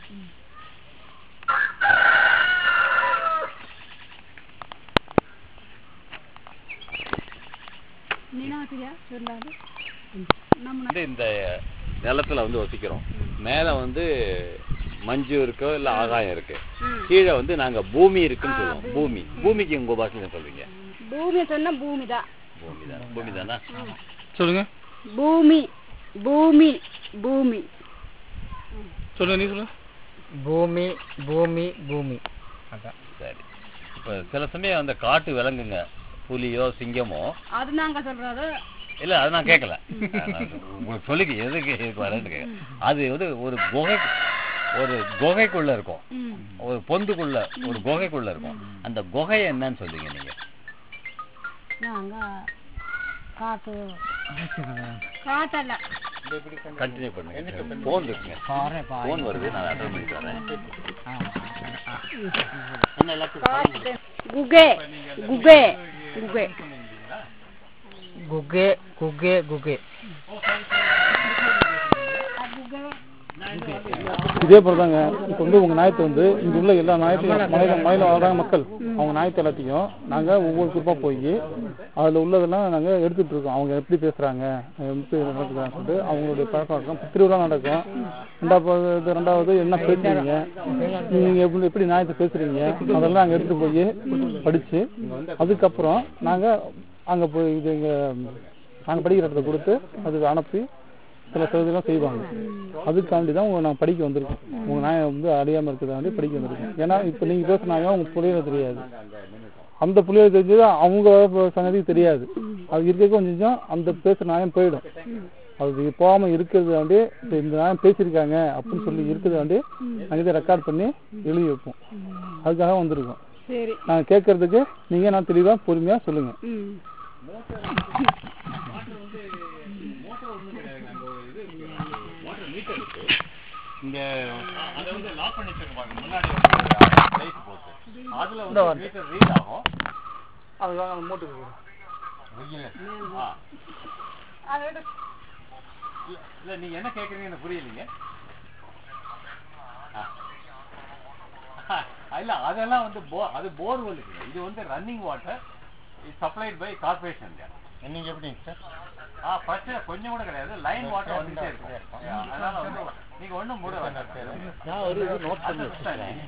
நீனா தெரியா சொல்லாது நம்ம வந்து இந்த நிலத்துல வந்து வசிக்கிறோம் மேல வந்து மஞ்சு இருக்கோ இல்ல ஆகாயம் இருக்கு கீழே வந்து நாங்க பூமி இருக்குன்னு சொல்லுவோம் பூமி பூமிக்கு உங்க பாஷையில சொல்றீங்க பூமி சொன்னா பூமி தான் பூமி தானே பூமி தானே சொல்லுங்க பூமி பூமி பூமி சொல்லுங்க நீ சொல்லுங்க பூமி பூமி பூமி அதான் சரி இப்ப சில சமயம் அந்த காட்டு விலங்குங்க புலியோ சிங்கமோ அது நாங்க சொல்றது இல்ல அது நான் கேட்கல உங்களுக்கு சொல்லிக்க எதுக்கு இதுக்கு வரேன்னு கேட்க அது வந்து ஒரு குகை ஒரு குகைக்குள்ள இருக்கும் ம். ஒரு பொந்துக்குள்ள ஒரு குகைக்குள்ள இருக்கும் அந்த குகை என்னன்னு சொல்றீங்க நீங்க நாங்க காட்டு காட்டல்ல கண்டினியூ பண்ணுங்க ஃபோன் இருக்குங்க ஃபோன் வருது நான் அட்டன் பண்ணிட்டு வரேன் என்ன எல்லாத்துக்கும் குகே குகே குகே குகே குகே குகே இதே போல தாங்க இப்போ வந்து உங்க நாயத்தை வந்து இங்க உள்ள எல்லா நாயத்தையும் மலையில மலையில வாழ்றாங்க மக்கள் அவங்க நாயத்தை எல்லாத்தையும் நாங்க ஒவ்வொரு குரூப்பா போய் அதுல உள்ளதெல்லாம் நாங்க எடுத்துட்டு இருக்கோம் அவங்க எப்படி பேசுறாங்க எப்படி நடக்குறாங்க சொல்லிட்டு அவங்களுடைய பழக்கம் இருக்கும் திருவிழா நடக்கும் ரெண்டாவது ரெண்டாவது என்ன பேசுறீங்க நீங்க எப்படி எப்படி நாயத்தை பேசுறீங்க அதெல்லாம் நாங்க எடுத்துட்டு போய் படிச்சு அதுக்கப்புறம் நாங்க அங்க போய் இது இங்க நாங்க படிக்கிற இடத்துல கொடுத்து அது அனுப்பி சில சதவீதம் செய்வாங்க அதுக்காண்டி தான் உங்க நான் படிக்க வந்திருக்கோம் உங்க நாயை வந்து அறியாம இருக்கிறதாண்டி படிக்க வந்திருக்கோம் ஏன்னா இப்போ நீங்க பேசுற நாயம் உங்க புள்ளையில தெரியாது அந்த புள்ளையில தெரிஞ்சது அவங்க சங்கதி தெரியாது அது இருக்க கொஞ்சம் அந்த பேசுற நாயம் போயிடும் அது போகாம இருக்கிறது வந்து இந்த நாயம் பேசியிருக்காங்க அப்படின்னு சொல்லி இருக்கிறது வந்து நாங்கள் இதை ரெக்கார்ட் பண்ணி எழுதி வைப்போம் அதுக்காக வந்திருக்கோம் சரி நாங்கள் கேட்கறதுக்கு நீங்க நான் தெளிவா பொறுமையா சொல்லுங்க ம் இங்க அதை வந்து லாக் பண்ணி வச்சிருப்பாங்க முன்னாடி வந்து லைட் போட்டு அதுல வந்து மீட்டர் ரீட் ஆகும் அதுதான் மூட்டு ஆ. இல்ல- இல்ல நீங்க என்ன கேக்குறீங்க எனக்கு புரியலீங்க ஆ. இல்ல அதெல்லாம் வந்து போ அது போர்வெலுக்கு இது வந்து running water supplied by corporation நீங்க எப்படிங்க சார் ஆ பிரச்சனை கொஞ்சம் கூட கிடையாது லைன் வாட்டர் வந்துட்டே இருக்கும் அதனால வந்து நீங்க ஒண்ணும் மூட வேண்டாம் நான் ஒரு இது நோட் பண்ணி வச்சிருக்கேன்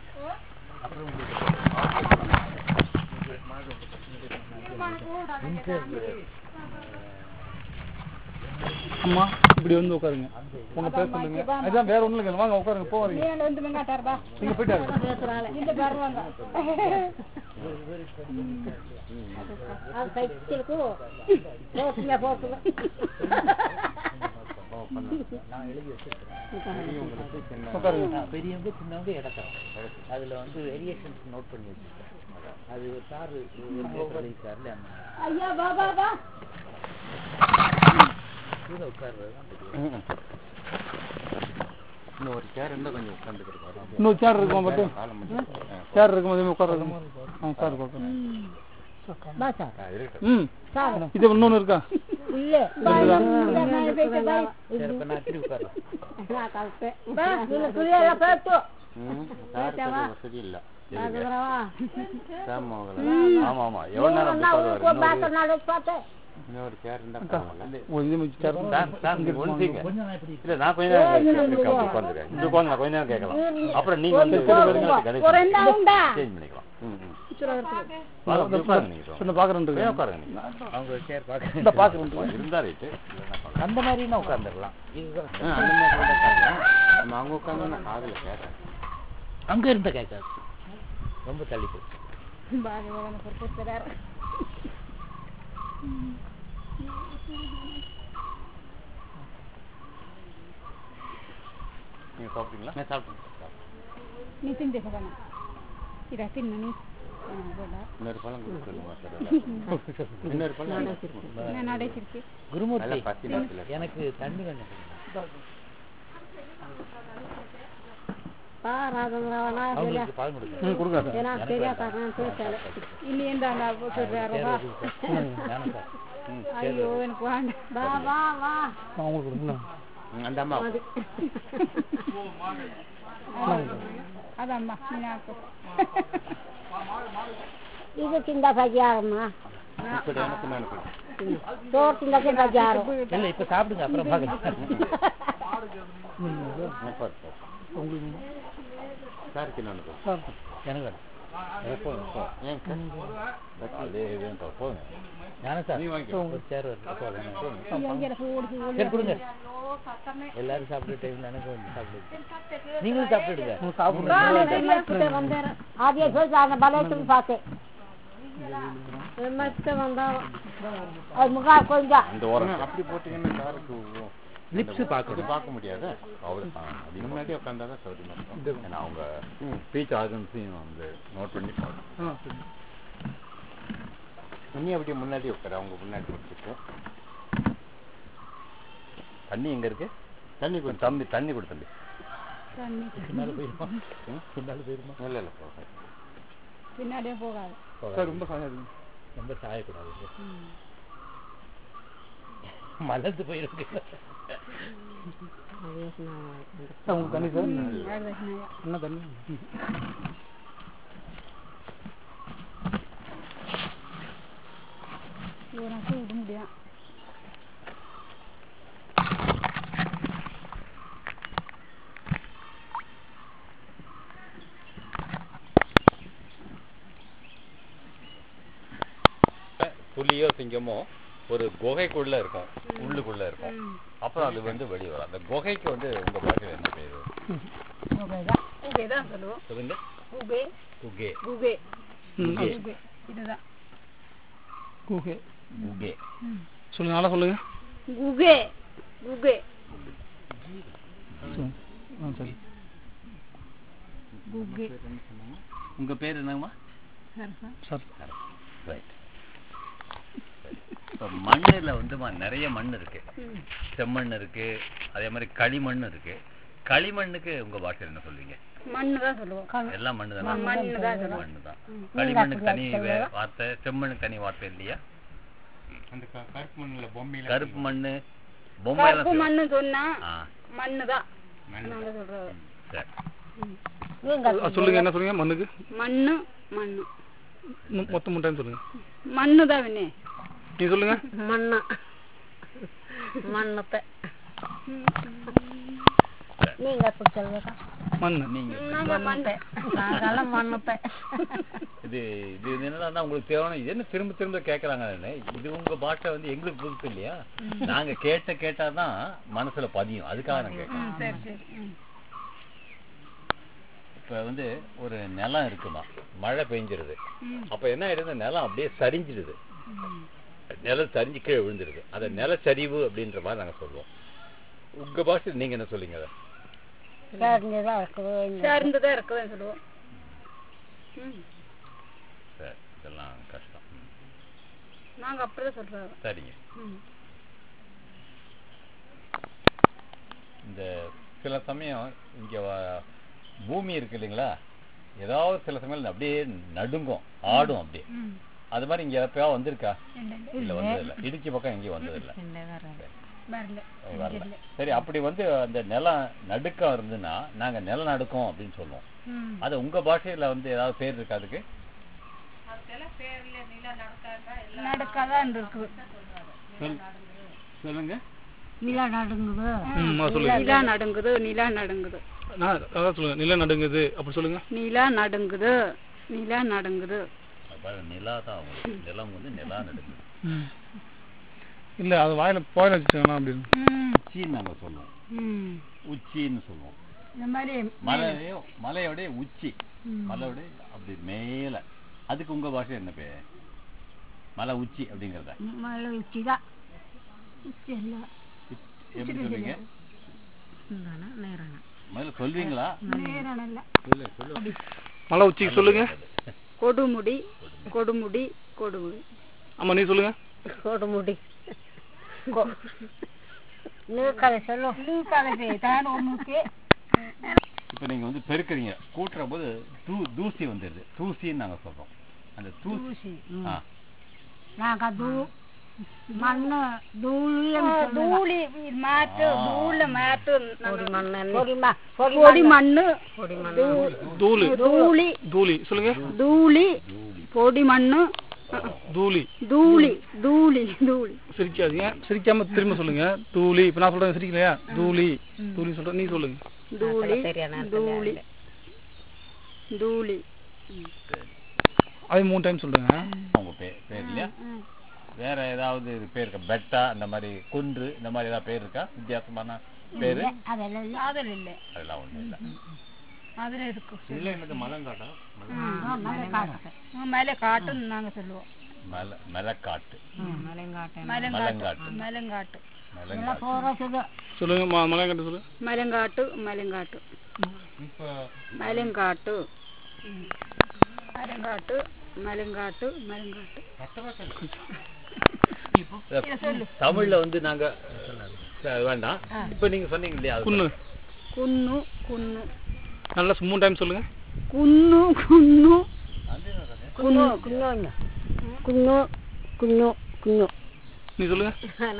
அம்மா இப்படி வந்து உட்காருங்க உங்க பேர் சொல்லுங்க அதான் வேற ஒண்ணும் இல்லைங்க வாங்க உட்காருங்க போவாதீங்க நீ வந்து மெங்காட்டாருப்பா நீங்க போயிட்டாரு இந்த வருவாங்க அது சைக்கிளுக்கு போக்குங்க போக்குங்க உட்காருங்க பெரியவங்க சின்னவங்க இடத்தரம் அதுல வந்து வேரியேஷன்ஸ் நோட் பண்ணி வச்சிருக்கேன் அது ஒரு சார் எழுதியிருக்காருல அந்த ஐயா வா வா வா கீழே உட்கார்றது தான் தெரியும் இன்னும் ஒரு சேர் இருந்தால் கொஞ்சம் உட்காந்துக்கிறோம் இன்னொரு சேர் இருக்குமா மட்டும் காலம் மட்டும் சேர் இருக்கும் அதே உட்காருங்க ஆ சார் உட்காருங்க பாசா ம் இது இன்னொன்னு இருக்கா இல்ல சரி இப்போ நான் திரும்பி உட்காரலாம் நான் கல்பேன் பா நீங்க துணியெல்லாம் போட்டு ம் சாருக்கு வசதி இல்லை சாம் ஆமா ஆமா எவ்வளவு நேரம் அப்படி உட்காருவாரு? இன்னொரு- பார்க்க நாளைக்கு பார்த்தேன் இன்னொரு சேர் இருந்தால் பரவாயில்ல ஓ இது மாதிரி சேர் சார், சார், நீங்க ஒண்ணு செய்யுங்க. இல்ல, நான் கொஞ்ச நேரம் இருக்கேன், அப்படி உட்கார்ந்துருக்கேன். இப்படி உட்கார்ந்து நான் கொஞ்ச நேரம் கேட்கலாம். அப்புறம் நீங்க வந்து கணேஷ் ஒரு என்ன உண்டா சேஞ்ச் பண்ணிக்கலாம். ம், ம். வாங்க, அப்படி உட்காருங்க நீங்க சொல்லுங்க. என்ன பாக்குறேன் போய் உட்காருங்க நீங்க. அவங்க சேர் பார்க்க இந்த பாக்குறேன் இருந்தா ரைட்டு. இல்லைன்னா பரவாயில்ல. அந்த மாதிரினா உட்காந்துடலாம் இதுதான் ஆ, அந்த மாதிரி கூட உட்காருங்க. நம்ம அங்க உட்கார்ந்தா நான் காதுல கேட்டேன். அங்க இருந்த கேட்காது ரொம்ப தள்ளி போச்சு நீங்க சாப்பிட்டீங்களா? நான் சாப்பிட்டேன் நீ திண்டு சகன இதா தின்னு நீ இன்னொரு பழம் கொடுத்து சொல்லுங்க சார். இன்னொரு பழம் நான் நடைச்சிருக்கு குருமூர்த்தி நல்லா பத்தி நேரத்துல. எனக்கு தண்ணி கொஞ்சம் கொடுங்க. பாராதவங்களா அவங்களுக்கு பால் கொடுங்க ம் கொடுங்க சார் ஏன்னா தெரியாத பேசல இன்னி எந்தாங்க சொல்றாருவா நானும் சார் ஐயோ எனக்கு வேண்டாம் வா வா வா அவங்களுக்கு கொடுங்க ம், அந்த அம்மா அதம்மா நீ நாக்கு இது திண்டா பஜாரம்மா இப்படி எனக்கு நான் கொடு. சோறு திண்டாக்கே பஜாரம் இல்ல இப்ப சாப்பிடுங்க அப்புறம் பார்க்கலாம் ஆ, பாரு, பாரு. சாருக்கு இன்னொன்னு கொடு. எனக்கு வேணும் ஏ, போதும், போதும். ஏன் சார்? அதே இதுதான் போதும். ஞானம் சார் நீ வாங்கிக்கோ. ஒரு சேர் வரும் எங்கே ஓடி சரி கொடுங்க எல்லாரும் சாப்பிட்டு டைம்ல எனக்கு கொஞ்சம் சாப்பிடுங்க நீங்களும் சாப்பிட்டுடுங்க வந்தேன் ஆதியே சொல்லி அந்த பலத்துக்கு பார்த்தேன் மத்த வந்தாலும் அது முகா கொஞ்சம் இந்த ஓரம் அப்படி போட்டீங்கன்னா காருக்கு லிப்ஸ் இது பார்க்கணும் பார்க்க முடியாது அவரு முன்னாடி உட்காந்தாதான் சௌரியமா இருக்கும் ஏன்னா அவங்க ஸ்பீச் ஆர்கன்ஸையும் வந்து நோட் பண்ணி பார்க்கணும் ஆ சரி நீ அப்படியே முன்னாடி உட்காரு அவங்க முன்னாடி வச்சுட்டு தண்ணி எங்க இருக்கு தண்ணி கொடு தம்பி தண்ணி கொடு தம்பி தண்ணி பின்னால போயிருமா பின்னால போயிருமா இல்ல இல்ல போகாது. பின்னாடியே போகாது சார் ரொம்ப சாயாதுங்க ரொம்ப சாயக்கூடாது மலர்ந்து போயிருக்கு சார் உங்களுக்கு தண்ணி சார் வரதட்சணையா என்ன தண்ணி உனக்கு விட முடியும் புலியோ சிங்கமோ ஒரு குகைக்குள்ள இருக்கும் உள்ளுக்குள்ள இருக்கும் அப்புறம் அது வந்து வெளியே வரும் அந்த குகைக்கு வந்து உங்க பாஷையில் என்ன பேரு உகே தான் சொல்லுவோம் சொல்லுங்க உகே குகே உகே ம் உகே இதுதான் கூகே குகே சொல்லுங்க நல்லா சொல்லுங்க உகே உகே சரி. ஆ சரி உகே உங்க பேர் என்னங்கம்மா சார் ரைட் இப்போ மண்ணுல வந்துமா நிறைய மண் இருக்கு செம்மண் இருக்கு அதே மாதிரி களிமண் இருக்கு களிமண்ணுக்கு உங்க பாஷையில் என்ன சொல்வீங்க மண்ணு தான் சொல்லுவோம் எல்லாம் மண்ணு தானே மண்ணு தான் சொல்லுவோம் மண்ணு தான் களிமண்ணுக்கு தனி வே- வார்த்தை செம்மண்ணுக்கு தனி வார்த்தை இல்லையா அந்த க- கருப்பு மண்ணுல பொம்மையில கருப்பு மண்ணு பொம்மையெல்லாம் கருப்பு செய்வோம். மண்ணு சொன்னா ஆ மண்ணு தான் மண்ணு. நாங்க சொல்றது சரி ஆ, சொல்லுங்க என்ன சொல்லுங்க மண்ணுக்கு மண்ணு மண்ணு மொ- மொத்தம் மூணு டைம் சொல்லுங்க மண்ணு தான் வினே நீ சொல்லுங்க மண்ணு மண்ணத்தை நீங்க எப்படி சொல்லுங்க மண்ணு நீங்க நாங்க மண்ணு நாங்கெல்லாம் மண்ணத்தை இது இது என்னன்னா உங்களுக்கு தேவையான இது என்ன திரும்ப திரும்ப கேட்கறாங்க இது உங்க பாஷை வந்து எங்களுக்கு புதுசு இல்லையா நாங்க கேட்ட கேட்டாதான் மனசுல பதியும் அதுக்காக நான் கேட்கறேன் சரி சரி ம். இப்ப வந்து ஒரு நிலம் இருக்குமா மழை பெஞ்சிருது அப்ப என்ன ஆயிடுது நிலம் அப்படியே சரிஞ்சிடுது நிலம் சரிஞ்சு கீழே விழுந்துருது அதை நிலச்சரிவு அப்படின்ற மாதிரி நாங்க சொல்லுவோம் உங்க பாஷை நீங்க என்ன சொல்லுங்க அதை சரிஞ்சுதான் இருக்குது சேர்ந்துதான் இருக்குதுன்னு சொல்லுவோம் ம். சரி இதெல்லாம் கஷ்டம் ம். நாங்க அப்படிதான் சொல்றோம் சரிங்க ம். இந்த சில சமயம் இங்க வ- பூமி இருக்கு இல்லைங்களா ஏதாவது சில சமயம் அப்படியே நடுங்கும் ஆடும் அப்படியே ம். அது மாதிரி இங்க எப்பயாவது வந்திருக்கா இல்ல, இல்ல. இல்ல வந்தது இல்ல இடுக்கி பக்கம் எங்கேயும் வந்தது இல்ல வரல வரல சரி அப்படி வந்து அந்த நிலம் நடுக்கம் இருந்துன்னா நாங்க நில நடுக்கம் அப்படின்னு சொல்லுவோம் ம். அது உங்க பாஷையில வந்து ஏதாவது பேர் இருக்கா அதுக்கு நடக்காதான் இருக்குது சொல்லுங்க நிலா நடுங்குது ம் ஆ, சொல்லுங்க நிலா நடுங்குது நிலா நடுங்குது நான் அதான் சொல்லுங்க நில நடுங்குது அப்படி சொல்லுங்க நிலா நடுங்குது நிலா நடுங்குது நிலா தான் உங்களுக்கு. நிலம் வந்து நிலா நடுங்குது ம் இல்ல அது வாயில போயில வச்சுக்கலாம் அப்படின்னு ம். உச்சின்னு நாங்க சொல்லுவோம் ம். உச்சின்னு சொல்லுவோம் இந்த மாதிரி மலையோ மலையோட உச்சி மலையோட அப்படி மேல அதுக்கு உங்க பாஷை என்ன பேர் மலை உச்சி அப்படிங்கறத மழை உச்சி தான் உச்சி இல்லை எப்படி சொல்லுவீங்க நேரான முதல்ல சொல்வீங்களா நேரம் இல்ல சொல்லு சொல்லு மலை உச்சிக்கு சொல்லுங்க கொடுமுடி கொடுமுடி கொடுமுடி ஆமா நீ சொல்லுங்க கொடுமுடி நீ கதை சொல்லு தான் ஒண்ணுக்கு இப்ப நீங்க வந்து பெருக்குறீங்க கூட்டுற போது தூ தூசி வந்துடுது தூசின்னு நாங்க சொல்றோம் அந்த தூசி ஆ நாங்க தூ மண்ணு தூளி தூளி மாட்டு தூள மாட்டு பொடி மண்ணு பொடி ம பொடி மண்ணு பொடி மண்ணு தூளு தூளி தூளி சொல்லுங்க தூளி பொடி மண்ணு தூளி தூளி தூளி தூளி சிரிக்காதீங்க சிரிக்காம திரும்ப சொல்லுங்க தூளி இப்ப நான் சொல்றேன் சிரிக்கலையா தூளி தூளி சொல்றேன் நீ சொல்லுங்க தூளி தூளி தூளி அது மூணு டைம் சொல்லுங்க உங்க பேர் பேர் இல்லையா வேற ஏதாவது இது பேர் இருக்கா பெட்டா இந்த மாதிரி குன்று இந்த மாதிரி ஏதாவது பேர் இருக்கா வித்தியாசமான பேரு அதெல்லாம் இல்ல. அதுல இல்ல அதெல்லாம் ஒண்ணும் இல்ல அதுல இருக்கு இல்லை எனக்கு மலங்காட்டா ஆ, மலை காட்டு மேலே காட்டுன்னு நாங்க சொல்லுவோம் மலை மலைக்காட்டு மலைங்காட்டு மலங்காட்டு மலங்காட்டு மலைங்காட்டு போறது சொல்லுங்க ம- மலை கட்டு சொல்லு மலங்காட்டு மலங்காட்டு இப்போ மலங்காட்டு மலங்காட்டு மலங்காட்டு மலங்காட்டு தமிழ்ல வந்து நாங்க சரி, அது வேண்டாம் இப்போ நீங்க சொன்னீங்க இல்லையா அது குன்னு குன்னு குன்னு நல்லா மூணு டைம் சொல்லுங்க குன்னு குன்னு കുഞ്ഞു കുഞ്ഞു കുഞ്ഞു കുഞ്ഞു കുഞ്ഞു நீ சொல்லுங்க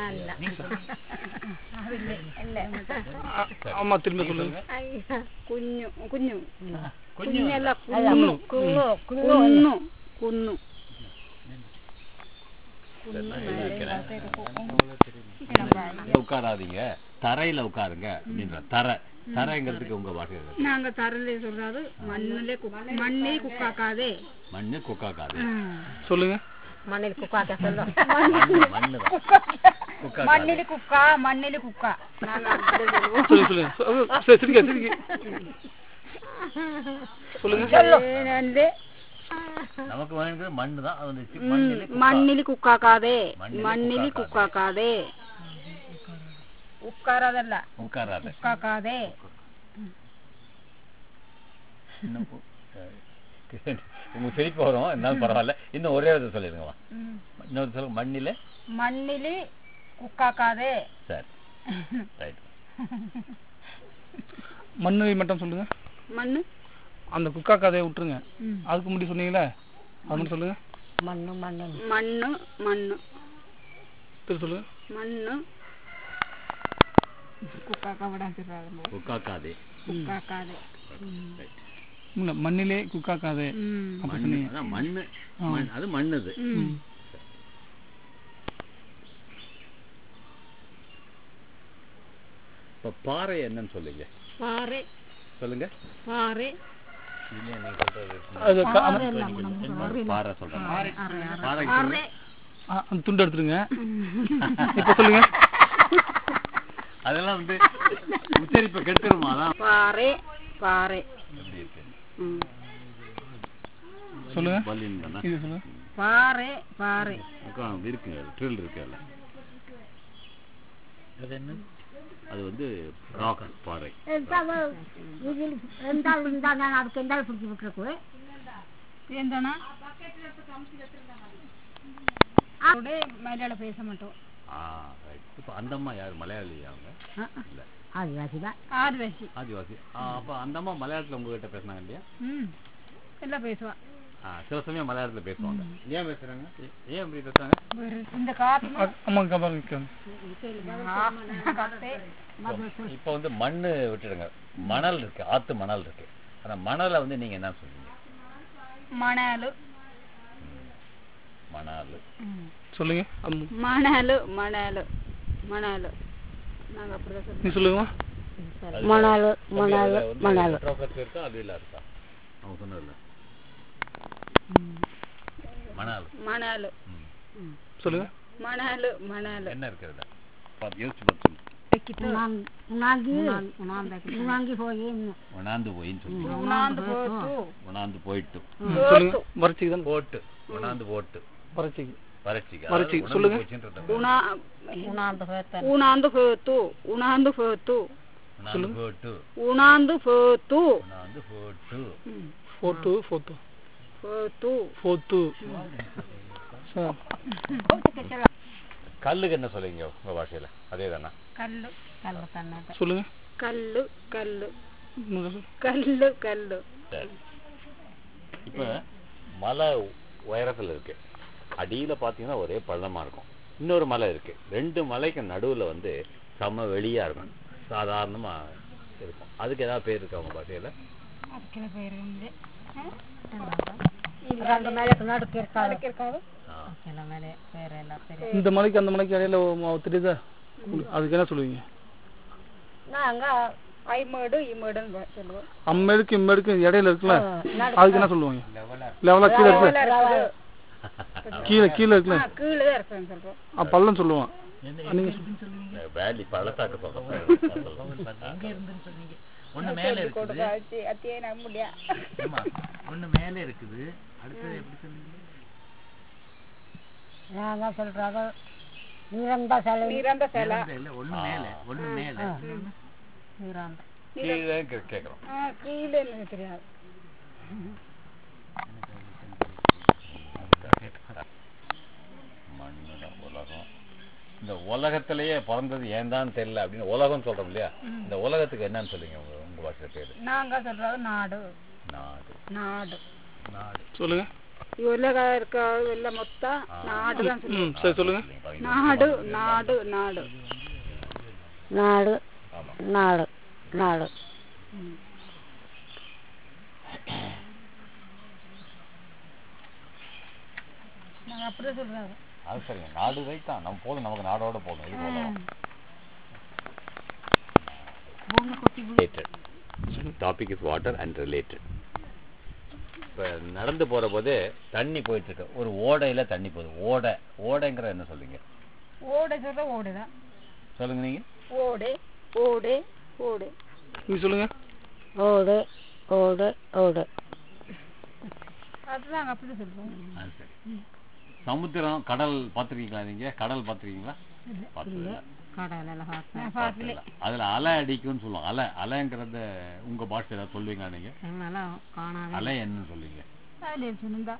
ஆ- ஆமா திரும்ப சொல்லுங்க കുഞ്ഞു കുഞ്ഞു കുഞ്ഞു കുഞ്ഞല്ല കുഞ്ഞു കുന്നു കുഞ്ഞു കുന്നു കുന്നു இங்க உட்காராதீங்க தரையில உட்காருங்க அப்படின்ற தரை தரைங்கிறதுக்கு உங்க பாஷை எது? நாங்க தரல சொல்றாரு மண்ணிலே குக்- மண்ணே குக்காக்காதே மண்ணு குக்காக்காது சொல்லுங்க മണ്ണിൽ കുക്കാക്ക ചെല്ലോ மண்ணு மண்ணுதான் குக்காக்காது மண்ணில குக்கா மண்ணில குக்கா நாங்க அப்படி சொல்லுவோம் சொல்லுங்க சொல்லுங்க சொ- சரி, சிரிக்க சிரிக்க சொல்லுங்க ஏனென்று, நமக்கு வேணுங்கிறது மண்ணு தான் அது வந்து ம், மண்ணிலே குக்கா. மண்ணிല് കുക്കാക്കാതെ മണ്ണില് മണ്ണില് കുക്കാക്കാതെ ഉക്കാറാതല്ല உட்காராத കുക്കാക്കാതെ இன்னும் உ- அஹ் உங்களுக்கு சிரிப்பு வரும் இருந்தாலும் பரவாயில்ல இன்னும் ஒரே விதம் சொல்லிடுங்கம்மா இன்னொரு சொல்லுங்க மண்ணில മണ്ണില് കുക്കാക്കാതെ சரி ரைட் மண்ணு மட்டும் சொல்லுங்க മണ്ണ് அந்த குக்கா கதையை விட்டுருங்க அதுக்கு முன்னாடி சொன்னீங்களே அது மட்டும் சொல்லுங்க മണ്ണു മണ്ണു മണ്ണ് മണ്ണ് திரு சொல்லுங்க മണ്ണ് കുക്കാക്ക അവിടെ குக்காக்காதே കുക്കാക്കാതെ இல்ல மண்ணிலே குக்கா கதை ഉം. அப்ப மண்ணு சொன்னீங்க அதான் மண்ணு மண் அது மண்ணுது ഉം. இப்ப பாறை என்னன்னு சொல்லுங்க പാറ சொல்லுங்க പാറ இல்லையா நீ சொல்றது அது க- அந்த- பாறை சொல்றேன் பாறை சொல்லுங்க. ஆ, அந்த துண்டு எடுத்துருங்க இப்ப சொல்லுங்க அதெல்லாம் வந்து உச்சரிப்பை கெடுத்துருமா அதான் പാറ പാറ எப்படி இருக்கு ഉം. சொல்லுங்க பல்லின் தானே இது சொல்லுங்க പാറ പാറ உட்காந்து இருக்குங்க ட்ரில் இருக்கு அதுல அது என்ன அது வந்து ராக் பாறை എന്താ ഇതിൽ എന്താ എന്താ ഞാൻ അവർക്ക് എന്താ പിടിച്ചു വിട്ടു എന്താണ് അവിടെ മലയാളം പേസ മാட்டோம் ஆ ரைட் இப்போ அந்த அம்மா யார் மலையாளி அவங்க இல்ல ആദിവാസിതാ ஆதிவாசி ஆதிவாசி ஆ அப்போ அந்த அம்மா மலையாளத்துல உங்ககிட்ட பேசுனாங்க இல்லையா ம் எல்லாம் பேசுவா ஆ சில சமயம் மலையாளத்துல பேசுவாங்க ஏன் பேசுறாங்க ஏ- ஏன் அப்படி பேசுறாங்க இந்த காத்து அ- அம்மா பாருங்க கத்தை இப்போ வந்து மண்ணு விட்டுடுங்க மணல் இருக்கு ஆத்து மணல் இருக்கு ஆனா மணலை வந்து நீங்க என்ன சொல்றீங்க மணல் மணல் சொல்லுங்க அம்மு. மணல் மணல் மணல் நாங்க அப்படிதான் சொல்லுவோம் நீ சொல்லுங்கம்மா മണാല് മണാല് മണാല് இருக்கா அது இல்ல இருக்கா அவங்க சொன்னதுல மணல் மணல் சொல்லுங்க மணல் மணல் என்ன இருக்கிறது பார்த்து யோசிச்சு பார்த்து சொல்லு. ഉണാങ്കി ഉണാങ്കി പോയി உணாந்து போயின்னு சொல்லி உணாந்து போத்து உணாந்து போயிட்டு சொல்லுங்க வறட்சிக்கு தான் போட்டு உணாந்து போட்டு வறட்சிக்கு வறட்சிக்கு வறட்சி, அதாவது சொல்லுங்க. உணர்ந்து போச்சுன்றது அர்த்தம். உணா ഉണാന്ത് പോയത്ത உணாந்து போத்து உணாந்து போத்து உணாந்து போட்டு உணாந்து போத்து உணாந்து போட்டு ஃபோர்த்து ஃபோர்த்து போத்து ஃபோர்த்து சார் கல்லுக்கு என்ன சொல்லுவீங்க உங்க பாஷையில அதே தானே கல்லு കല്ല തന്നെ சொல்லுங்க கல்லு கல்லு இன்னொரு சொல்லு. கல்லு கல்லு சரி இப்ப மலை உயரத்துல இருக்கு அடியில பாத்தீங்கன்னா ஒரே பள்ளமா இருக்கும் இன்னொரு மலை இருக்கு ரெண்டு மலைக்கு நடுவுல வந்து செம வெளியா இருக்கும் சாதாரணமா இருக்கும் அதுக்கு ஏதாவது பேர் இருக்கா உங்க பாஷையில அதுக்கு பேரு வந்து രണ്ട് മേലേക്ക് നടുക്കിരിക്കാതെ இருக்காது ஆ. ചില മേലെ വേറെ എല്ലാം ശരി இந்த மலைக்கு அந்த மலைக்கு இடையில ஒ- தெரியுதா உங்களுக்கு அதுக்கு என்ன சொல்லுவீங்க நாங்க ஐமேடு இமேடுன்னு சொல்லுவோம் அம்மேடுக்கு இம்மேடுக்கு இடையில இருக்குல்ல அதுக்கு என்ன சொல்லுவாங்க லெவலா கீழே இருக்குல்ல கீழே கீழே இருக்குல்ல ஆ, கீழே தான் இருக்குன்னு சொல்றோம் ஆ, பள்ளம் சொல்லுவான் நீங்க வேலி பள்ளத்தாக்கு சொல்றேன் எங்க இருந்துன்னு சொன்னீங்க ஒண்ணு மேல இருக்குது அத்தியே நம்ப முடியா ஆமா ஒண்ணு மேல இருக்குது அடுத்தது எப்படி சொன்னீங்க நாங்க சொல்றாங்க நீரந்த சிலை நிரந்த சிலை இல்ல, இல்ல ஒண்ணு மேல ஒண்ணு மேல நீராந்த கீழே கே- கேக்குறோம் ஆ, கீழே எனக்கு தெரியாது மண்ணுதான் உலகம் இந்த உலகத்திலேயே பிறந்தது ஏன் தான் தெரியல அப்படின்னு உலகம் சொல்றோம் இல்லையா இந்த உலகத்துக்கு என்னன்னு சொல்லுங்க உங்க உங்க பாஷையில பேரு நாங்க சொல்றது நாடு நாடு நாடு நாடு சொல்லுங்க உலக இருக்க எல்லாம் மொத்தம் நாடு தான் சொல்லுவோம் ம் சரி சொல்லுங்க நாடு நாடு நாடு நாடு ஆமா நாடு நாடு நாங்க அப்படியே சொல்றாங்க அது சரிங்க நாடு ரைட் தான் நம்ம போதும் நமக்கு நாடோட போதும் இது உலகம் பூமி கொத்தி related topic is water and related இப்போ நடந்து போற போது தண்ணி போயிட்டு இருக்கு ஒரு ஓடையில தண்ணி போகுது ஓடை ஓடைங்கிற என்ன சொல்றீங்க ஓடை சொல்ற ஓடுதான் சொல்லுங்க நீங்க ஓடை ஓடை ஓடை நீ சொல்லுங்க ஓடு ஓடு ஓடு அதுதான் நாங்க அப்படி சொல்றோம் அது சரி சமுத்திரம் கடல் பார்த்துருக்கீங்களா நீங்க கடல் பார்த்துருக்கீங்களா பார்த்ததில்ல நான் பார்த்தல அதுல அலை அடிக்கும்னு சொல்லுவோம் அலை அலைங்கிறத உங்க பாஷையில சொல்லுவீங்களா நீங்க அலை என்னன்னு சொல்லுவீங்க அதுல சொன்னா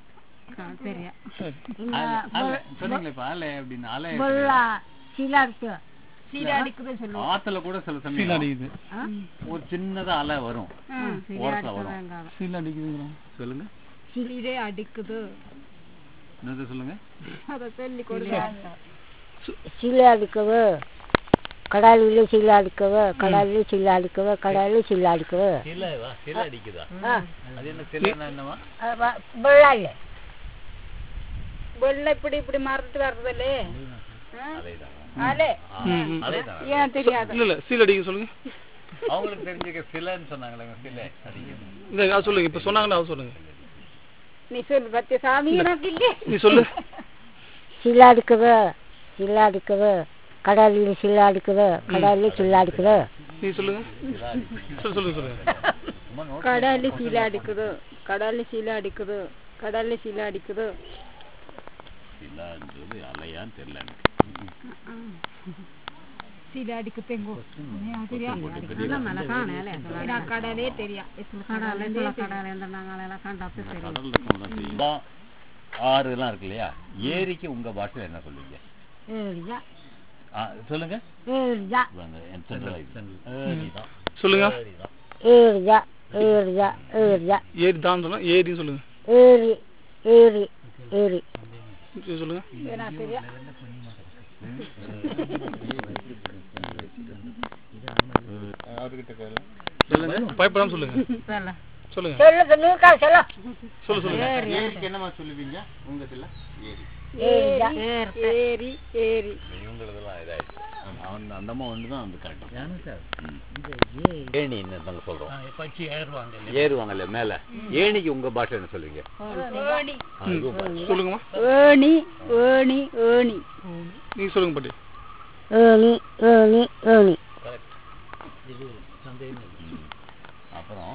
அலை அலை சொன்னீங்களே இப்ப அலை அப்படின்னு அலை புல்லா சிலர்த்து சீடா அடிக்குது சொல்லுவோம் ஆத்துல கூட சில சீல் சமயம் அடிக்குது ஒரு சின்னதா அலை வரும் ஓரத்துல வரும் சீல் அடிக்குதுங்களா சொல்லுங்க சீடே அடிக்குது என்னது சொல்லுங்க அத சொல்லி கொடுங்க சிலை அடிக்கவு கடலில் சிலை அடிக்கவு கடலில் சிலை அடிக்கவு கடலில் சிலை அடிக்கவு சிலைவா சிலை அடிக்குதா அது என்ன சிலைன்னா என்னவா வெள்ளாள் வெள்ளை இப்படி இப்படி மறந்துட்டு வர்றதில்லே அதேதான் அலே அதேதான் ஏன் தெரியாது இல்ல இல்ல சீல் அடிக்க சொல்லுங்க அவங்களுக்கு தெரிஞ்சுக்க சிலைன்னு சொன்னாங்களே சிலை அடிக்குது இந்த அது சொல்லுங்க இப்ப சொன்னாங்களா அது சொல்லுங்க நீ சொல்லு பத்திய சாமி எனக்கு இல்லையே நீ சொல்லு சிலை அடிக்கவு சிலை அடிக்கவு கடலில் சிலை அடிக்கவு கடலில் சிலை அடிக்கவு நீ சொல்லுங்க சொல்லு சொல்லுங்க சொல்லுங்க சும்மா நோட் கடல்ல சீலை அடிக்குது கடல்ல சீலை அடிக்குது கடல்ல சீலை அடிக்குது சிலைன்றது அலையான்னு தெரியல எனக்கு சீலை அடிக்கு தெங்கோ தெரியாது நான் கடலே தெரியும் கடல்ல சொன்னதான் தெரியும் பா, ஆறு எல்லாம் இருக்கு இல்லையா ஏரிக்கு உங்க பாஷையில என்ன சொல்லுவீங்க ஏரியா ஆ, சொல்லுங்க ஏரியா வாங்க, என் central ஆ இது. ஏரிதான். சொல்லுங்க ஏரிதான். ஏரியா ஏரியா ஏரியா ஏரி தான் சொன்னா ஏரின்னு சொல்லுங்க ஏரி ஏரி ஏரி சரி, சொல்லுங்க நான் தெரியும் சொல்லுங்க பயப்படாம சொல்லுங்க சொல்லுங்க சொல்லுங்க நீக்கா சொல்ல சொல்லு சொல்லுங்க ஏரிக்கு என்னமா சொல்லுவீங்க உங்க இதுல ஏரி ஏரியா ஏரி ஏரி இவங்களதெல்லாம் இதாயிடுச்சு அவன் அந்த அம்மா ஒன்று தான் வந்து கரெக்ட் ஏணின்னு நாங்க சொல்றோம் பச்சு ஏறுவாங்க ஏறுவாங்கல்ல மேல ஏணிக்கு உங்க பாஷை என்ன சொல்லுவீங்க ஏணி ஆ, இதுவும் பாஷை. சொல்லுங்கம்மா ஏணி ஏணி ஏணி நீ சொல்லுங்க பாட்டி ஏனி ஏனி ஏனி இது சந்தேகம் இல்லை. அப்புறம்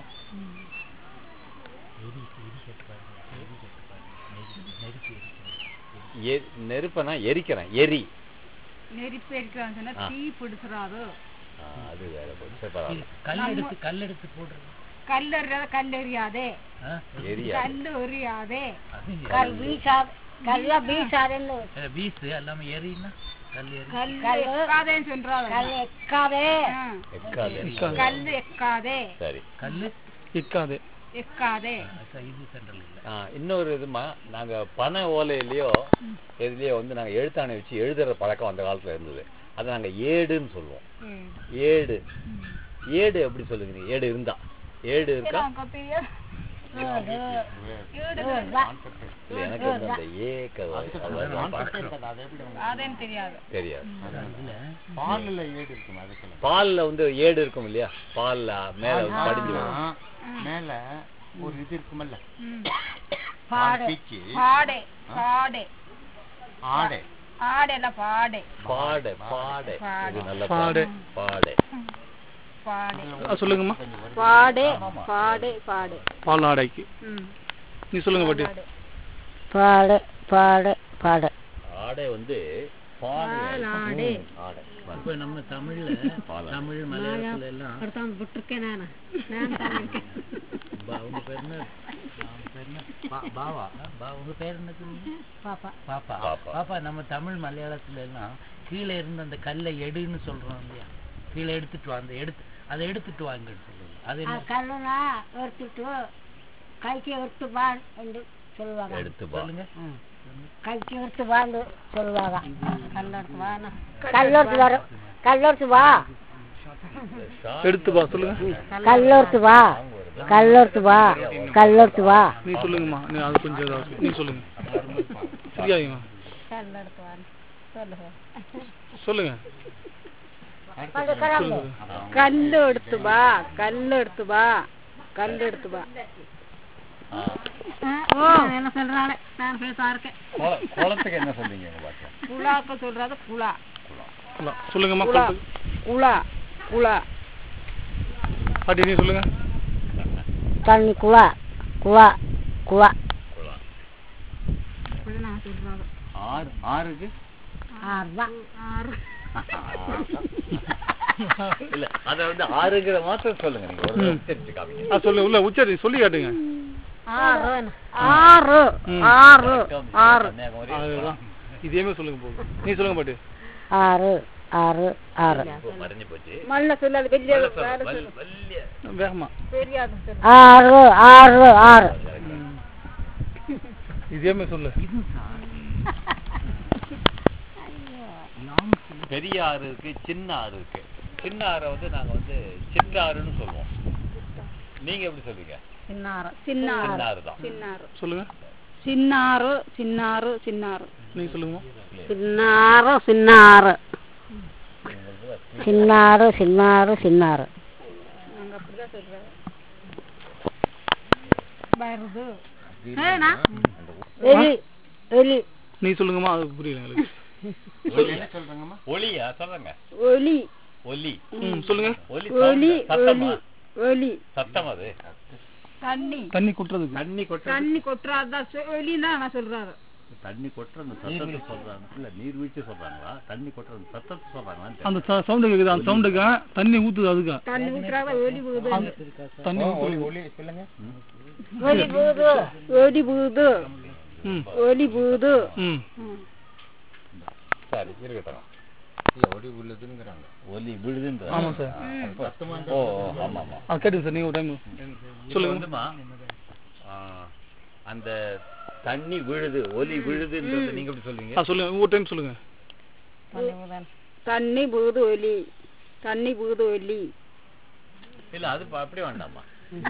எ- நெருப்பனா எரிக்கிறேன் எரி நெருப்பு எரிக்கிறான்னு சொன்னா தீ பிடிச்சிடாதோ ஆ, அது வேற போச்சு சரி, பரவாயில்ல கல் எடுத்து கல் எடுத்து போடுறது கல் எறியாத கல் எறியாதே ஆ? எரியா கல் எறியாதே அது கல் வீசாத கல்ல வீசாதன்னு அஹ் வீசு எல்லாமே எரின்னா கல் எரி கல் எக்காதேன்னு சொல்றாங்க கல் எக்காதே ஆ. எக்காது கல் எக்காதே சரி கல் இக்காது எக்காதே இது சென்ட்ரல் இல்லை ஆ, இன்னொரு இதுமா நாங்க பனை ஓலையிலயோ எதுலயோ வந்து நாங்க எழுத்தாணை வச்சு எழுதுற பழக்கம் அந்த காலத்துல இருந்தது அதை நாங்க ஏடுன்னு சொல்லுவோம் ஏடு ஏடு எப்படி சொல்லுங்க ஏடு இருந்தா ஏடு இருக்கா இல்ல எனக்கு வந்து அந்த ஏக்க அதேன்னு தெரியாது தெரியாது பால்ல ஏடு இருக்குமா அது சொல்லுங்க பால்ல வந்து ஏடு இருக்கும் இல்லையா பால்ல மேல வந்து படிஞ்சு வரும் மேல ஒரு இது இருக்குமல்ல பாடு பீச்சு பாடே பாடே ஆடை ஆடேல பாடே பாடை பாடை இது நல்ல பாடை. பாடை பாடே ஆ, சொல்லுங்கம்மா பாடே பாடே பாடே பால் ஆடைக்கு ம் நீ சொல்லுங்க பாட்டி பாடு பாடு பாடு ஆடை வந்து பாலாடு இப்ப நம்ம தமிழ்ல தமிழ் மலையாளத்துல எல்லாம் ஒருத்தவங்க விட்டுருக்கேன் நான் நான் பண்ணிருக்கேன் பா- உங்க பேர் என்ன உங்க பேர் என்ன பா- பாவா பா உங்க பேர் என்ன சொன்னீங்க பாப்பா பாப்பா பாப்பா நம்ம தமிழ் மலையாளத்துல எல்லாம் கீழே இருந்து அந்த கல்லை எடுன்னு சொல்றோம் இல்லையா கீழே எடுத்துட்டு வா அந்த எடுத்து அதை எடுத்துட்டு வாங்கன்னு சொல்லுவோம் அது என்ன கல்லுனா எடுத்துட்டு கைக்கு எடுத்து வா என்று சொல்லுவாங்க எடுத்து பா சொல்லுங்க கைக்கு எடுத்து வான்னு சொல்லுவாங்க கல்லெடுத்து வா கல்லெடுத்து வர கல்லெடுத்து வா எடுத்து பா சொல்லுங்க கல்லெடுத்து வா கல்லெடுத்து வா கல்லெடுத்து வா நீ சொல்லுங்கம்மா நீ அது கொஞ்சம் இதா இருக்கு. நீ சொல்லுங்க சரியாங்கம்மா கல்லெடுத்து வா சொல்லுங்க சொல்லுங்க கல்லு எடுத்து வா கல்லு எடுத்து வா கல்லு எடுத்து வா ஓ என்ன சொல்றாங்க நான் பேச இருக்கேன் குள- குளத்துக்கு என்ன சொல்றீங்க உங்க பாஷை குழாக்க சொல்றது குழா குலா. சொல்லுங்கம்மா குழா குளத்துக்கு. குழா குழா பாட்டி நீ சொல்லுங்க தண்ணி குவா குவா குவா ஆறு ஆறுக்கு ஆறுதான் இல்ல அத வந்து ஆறுங்கிற மாத்திரம் சொல்லுங்க நீங்க ஒரு தடவை உச்சரிச்சு காமிங்க ஆ சொல்லு உள்ள உச்சரி சொல்லி காட்டுங்க ஆறு ஆறு ம். ஆறு ஆறு கன்னியாகுமரி அதுதான் இதேமே சொல்லுங்க போதும் நீ சொல்லுங்க பாட்டி ஆறு ஆறு ஆறு இப்போ மறைஞ்சு போச்சு மல்ல சொல்லாது வெளியே சொல்ல சொல்லு. வல்- வல்லிய. வேகமா தெரியாது சொல்லு. ஆறு ஆறு ஆறு இதேமே சொல்லு பெரிய ஆறு இருக்கு சின்ன ஆறு இருக்கு சின்ன ஆறை வந்து நாங்க வந்து சிற்றாறுன்னு சொல்லுவோம் நீங்க எப்படி சொல்றீங்க சின்னாறு சின்னாறு சின்ன ஆறு தான் சின்னாறு சொல்லுங்க சின்னாறு சின்னாறு சின்னாறு நீ சொல்லுங்கம்மா சின்னாறு சின்னாறு சின்னாறு சின்னாறு சின்னாறு நாங்க அப்படிதான் சொல்றோம் வெளி வெளி நீ சொல்லுங்கம்மா அது புரியல எங்களுக்கு ஒலியா சொல்றீங்கம்மா ஒலியா சொல்லுங்க ஒலி ஒலி ம் சொல்லுங்க ஒலி ஒலி sound, சத்தமா ஒலி ஒலி சத்தம் அது தண்ணி தண்ணி கொட்டுறதுக்கு தண்ணி கொட்டுறது தண்ணி கொட்டுறாதான் ஒலி தான் நான் சொல்றாரு தண்ணி கொட்டுறது சத்தத்தை சொல்றாங்க இல்ல நீர்வீழ்ச்சி சொல்றாங்களா தண்ணி கொட்டுறது சத்தத்தை சொல்றாங்களான்னு அந்த சவுண்டு கேக்குது அந்த சவுண்டுக்கு தண்ணி ஊத்துது அதுக்கு தண்ணி ஊத்துறாத ஒலி போகுது தண்ணி ஊத்துது ஒளி சொல்லுங்க ஒலி போகுது ஒலி போகுது ம் ஒலி போகுது ம் சரி இருக்கட்டும் ஒளி உள்ளதுங்கிறாங்க ஒலி விழுதுன்ற ஆமா சார். ஓ ஓ, ஆமா ஆமா அது கேட்டுங்க சார் நீங்க ஒரு டைம் சொல்லுங்க சொல்லுங்க வந்துமா அந்த தண்ணி விழுது ஒலி விழுதுன்றது நீங்க எப்படி சொல்லுவீங்க ஆ சொல்லுங்க ஒரு டைம் சொல்லுங்க தண்ணி போகுது ஒலி தண்ணி போகுது ஒலி இல்ல அது ப- அப்படியே வேண்டாமா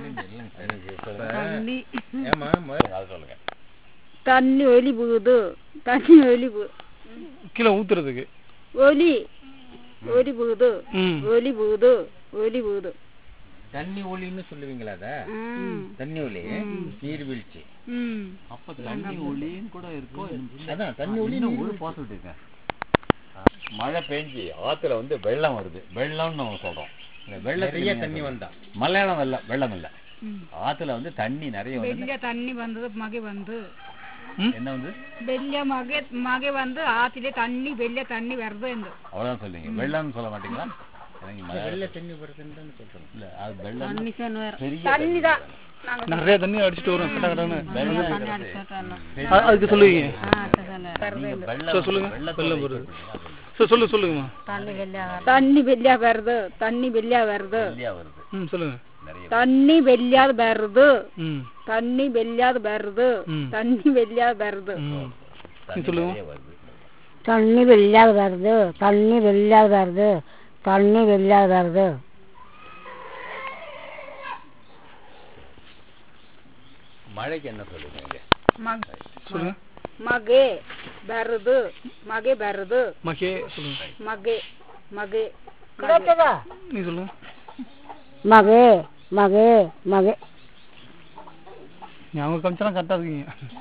தண்ணி ஏமா அது சொல்லுங்க தண்ணி ஒலி போகுது தண்ணி ஒலி போ கீழே ஊத்துறதுக்கு ஒலி ஒலி போகுது ம் ஒலி போகுது ஒலி போகுது தண்ணி ஒளின்னு சொல்லுவீங்களா அத ம். தண்ணி ஒளி நீர்வீழ்ச்சி ம் அப்ப தண்ணி ஒளின்னு கூட இருக்கும் அதான் தண்ணி ஒளி இன்னும் ஒரு பாசல் இருக்கு மழை பெஞ்சு ஆத்துல வந்து வெள்ளம் வருது வெள்ளம்னு நம்ம சொல்றோம் இந்த வெள்ளத்துக்கு நிறைய நீங்க தண்ணி சொல்லுங்க. வந்தா மலையாளம் வெள்ளம் வெள்ளம் இல்ல ஆத்துல வந்து தண்ணி நிறைய வந்து வெளிய தண்ணி வந்தது மகை வந்து என்ன வந்து வெளிய மகை மகை வந்து ஆத்திலே தண்ணி வெளிய தண்ணி வருது என்று அவ்வளவுதான் சொல்லுவீங்க வெள்ளம்னு சொல்ல மாட்டீங்களா எனக்கு மலையாளம் வெள்ள தண்ணி வருதுன்னு சொல்றோம் இல்ல அது வெள்ளம் தண்ணி சொன்னார் பெரிய தண்ணி தான் நாங்க நிறைய தண்ணி அடிச்சுட்டு வரும் கட்ட கடன்னு வெள்ளம்ங்கிறது பெரிய அ- அதுக்கு சொல்லுவீங்க நீங்க வெள்ளம் சார் சொல்லுங்க வெள்ளத்தோட வெள்ளம் வருது சொல்றீங்க. சார் சொல்லு சொல்லுங்கம்மா தண்ணி வெளியே தண்ணி வெளிய வருது தண்ணி வெளிய வருது வெள்ளியா வருது ம் சொல்லுங்க நிறைய தண்ணி வெளியாது வருது ம் தண்ணி வெளியாது வருது ம். தண்ணி வெளியாது வருது ம் தண்ணி சொல்லுங்க. நிறைய வருது தண்ணி வெளியாக வருது தண்ணி வெளியாக வருது தண்ணி வெளியாக வருது மழைக்கு என்ன சொல்லுவீங்க மக- சொல்லுங்க மகே வருது மகே வருது மகே சொல்லுங்க மகே மகே கிடைச்சதா நீ சொல்லுங்க மகே மகே மகே நீ அவங்க காமிச்சா கரெக்டாக இருக்கீங்க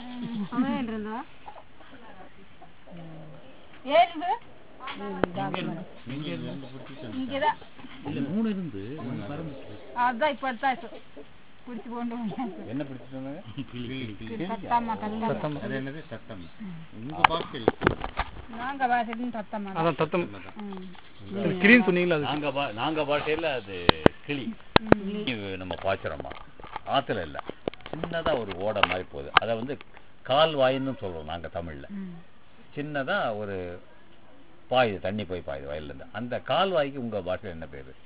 இங்கதான் இல்ல மூணு இருந்து ஒண்ணு மறந்து அதான் இப்ப தான் குடிச்சு கொண்டு வந்தாங்க என்ன பிடிச்சிட்டு வந்தாங்க சத்தமா கல்லா சத்தம் அது என்னது சத்தம் உங்க பாஷையில் நாங்க வாசலும் தத்தமா அதான் தத்தம் கிளின்னு சொன்னீங்களா அது நாங்க பா- நாங்க பாஷையில அது கிளி இது நம்ம பாய்ச்சறோமா ஆத்துல இல்ல சின்னதா ஒரு ஓடை மாதிரி போகுது அதை வந்து கால்வாயின்னு சொல்றோம் நாங்க தமிழ்ல சின்னதா ஒரு பாயுது தண்ணி போய் பாயுது வயல்ல இருந்து அந்த கால்வாய்க்கு உங்க பாஷையில என்ன பேரு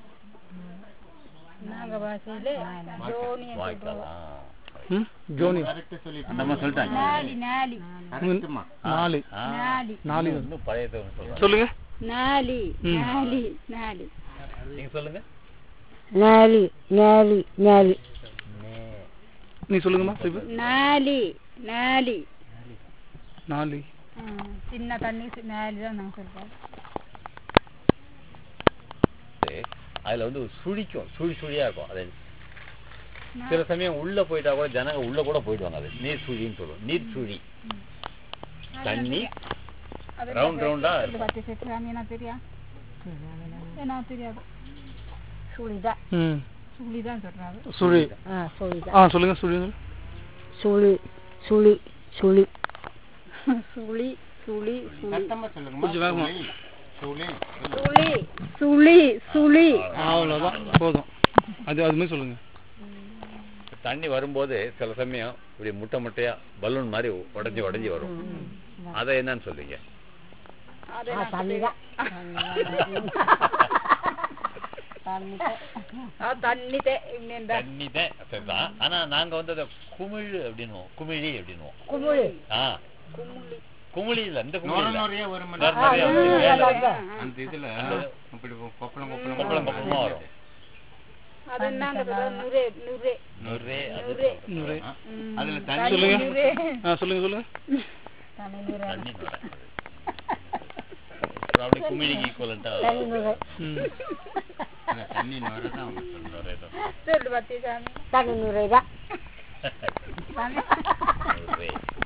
நாங்க வாசையில ஜோனி வாய்க்கால் ஆ. ம் ஜோனி கரெக்டா சொல்லிட்டு அந்த மாதிரி சொல்லிட்டாங்க நாலி நாலி கரெக்டுமா நாலு ஆ. நாலி நாலு இன்னும் பழைய தமிழ் சொல்றாங்க சொல்லுங்க நாலி நாலி நாலி நீங்க சொல்லுங்க நாலி நாலி நாலி நீ சொல்லுங்கம்மா திருப்பி நாலி நாலி நாலு ஆ, சின்ன தண்ணி சி- நாலி தான் நாங்க சொல்றோம் அதுல வந்து ஒரு சுழிக்கும் சுழி சுழியா இருக்கும் அது சில சமயம் உள்ள போயிட்டா கூட ஜனங்க உள்ள கூட போயிடுவாங்க அது நீர் சுழின்னு சொல்லுவோம் நீர் சுழி தண்ணி அது ரவுண்ட் ரவுண்டா இது பத்தி சேர்த்துறாங்க என்ன தெரியா என்ன தெரியாது சுழிதா ம் சுழி தான் சொல்றாரு சுழி ஆ சுழிதா ஆ சொல்லுங்க சொல்லுங்க சுழி சுழி சுழி சுழி சுழி சுழி சத்தமா சொல்லுங்கம்மா கொஞ்சம் வேகமா. சுழி சுழி சுழி சுழி அவ்வளோதான் போதும் அது அது மாதிரி சொல்லுங்க தண்ணி வரும்போது சில சமயம் இப்படி முட்டை முட்டையா பலூன் மாதிரி உடைஞ்சு உடைஞ்சு வரும் அதை என்னன்னு சொல்றீங்க அது ஆ தண்ணிதா ஆ, தண்ணி தே இன்னெண்டா தண்ணி தான் சரிதான் ஆனா நாங்க வந்து அதை குமிழ் அப்படின்னுவோம் குமிழி அப்படின்னுவோம் குமுளி ஆ குமுளி குமிழி இல்ல இந்த குமிழி நொர இல்ல நொறையா வரும் நொர நொறையா வந்து மேல அந்த இதுல இப்படி கொப்பளம் கொப்பளம் கொப்பளம் கொப்பளமா வரும் அது நாங்க சொல்றோம் நுரே நுரே நுரே அது நுரே. சொல்றோம். நுரை. ஆ, அதுல தண்ணி தண்ணி சொல்லுங்க. நுரே ஆ சொல்லுங்க சொல்லுங்க தண்ணி நுரே தண்ணி நுரை அப்புறம் அப்படியே குமிழிக்கு ஈக்குவலண்டா தனி நுரை ம் அந்த தண்ணி நொரை தான் அவங்க சொல்றாங்க. நுரை தான் சொல்லு பத்தி சாமி தனி நுரைதா நுரை.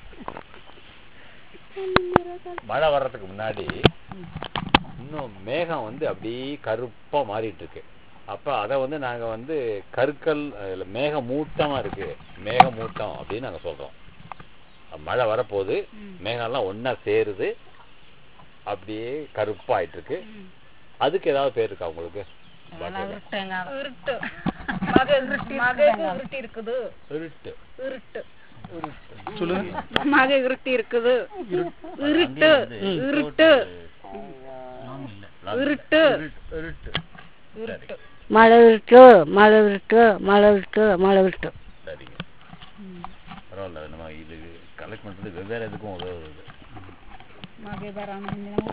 மழை வர்றதுக்கு முன்னாடி இன்னும் மேகம் வந்து அப்படியே கருப்பா மாறிட்டு இருக்கு அப்ப அத வந்து நாங்க வந்து கருக்கல் இல்ல மேக மூட்டமா இருக்கு மேக மூட்டம் அப்படின்னு நாங்க சொல்றோம் மழை வரப்போகுது மேகம் எல்லாம் ஒண்ணா சேருது அப்படியே கருப்பாயிட்டு இருக்கு அதுக்கு ஏதாவது பேர் இருக்கா உங்களுக்கு பாஷையில? இருட்டு மக மக இருட்டி இருக்குது இருட்டு இருட்டு சொல்லுங்க மக இருட்டி இருக்குது இருட்டு அங்கேயும் வந்து இருட்டு இருட்டு இருட்டு இருட்டு மழை விட்டு மழை விட்டு மழை விட்டு மழை விட்டு சரிங்க பரவாயில்ல நம்ம இது கலெக்ட் பண்றது வெவ்வேறு இதுக்கும் உதவுது மகை வராம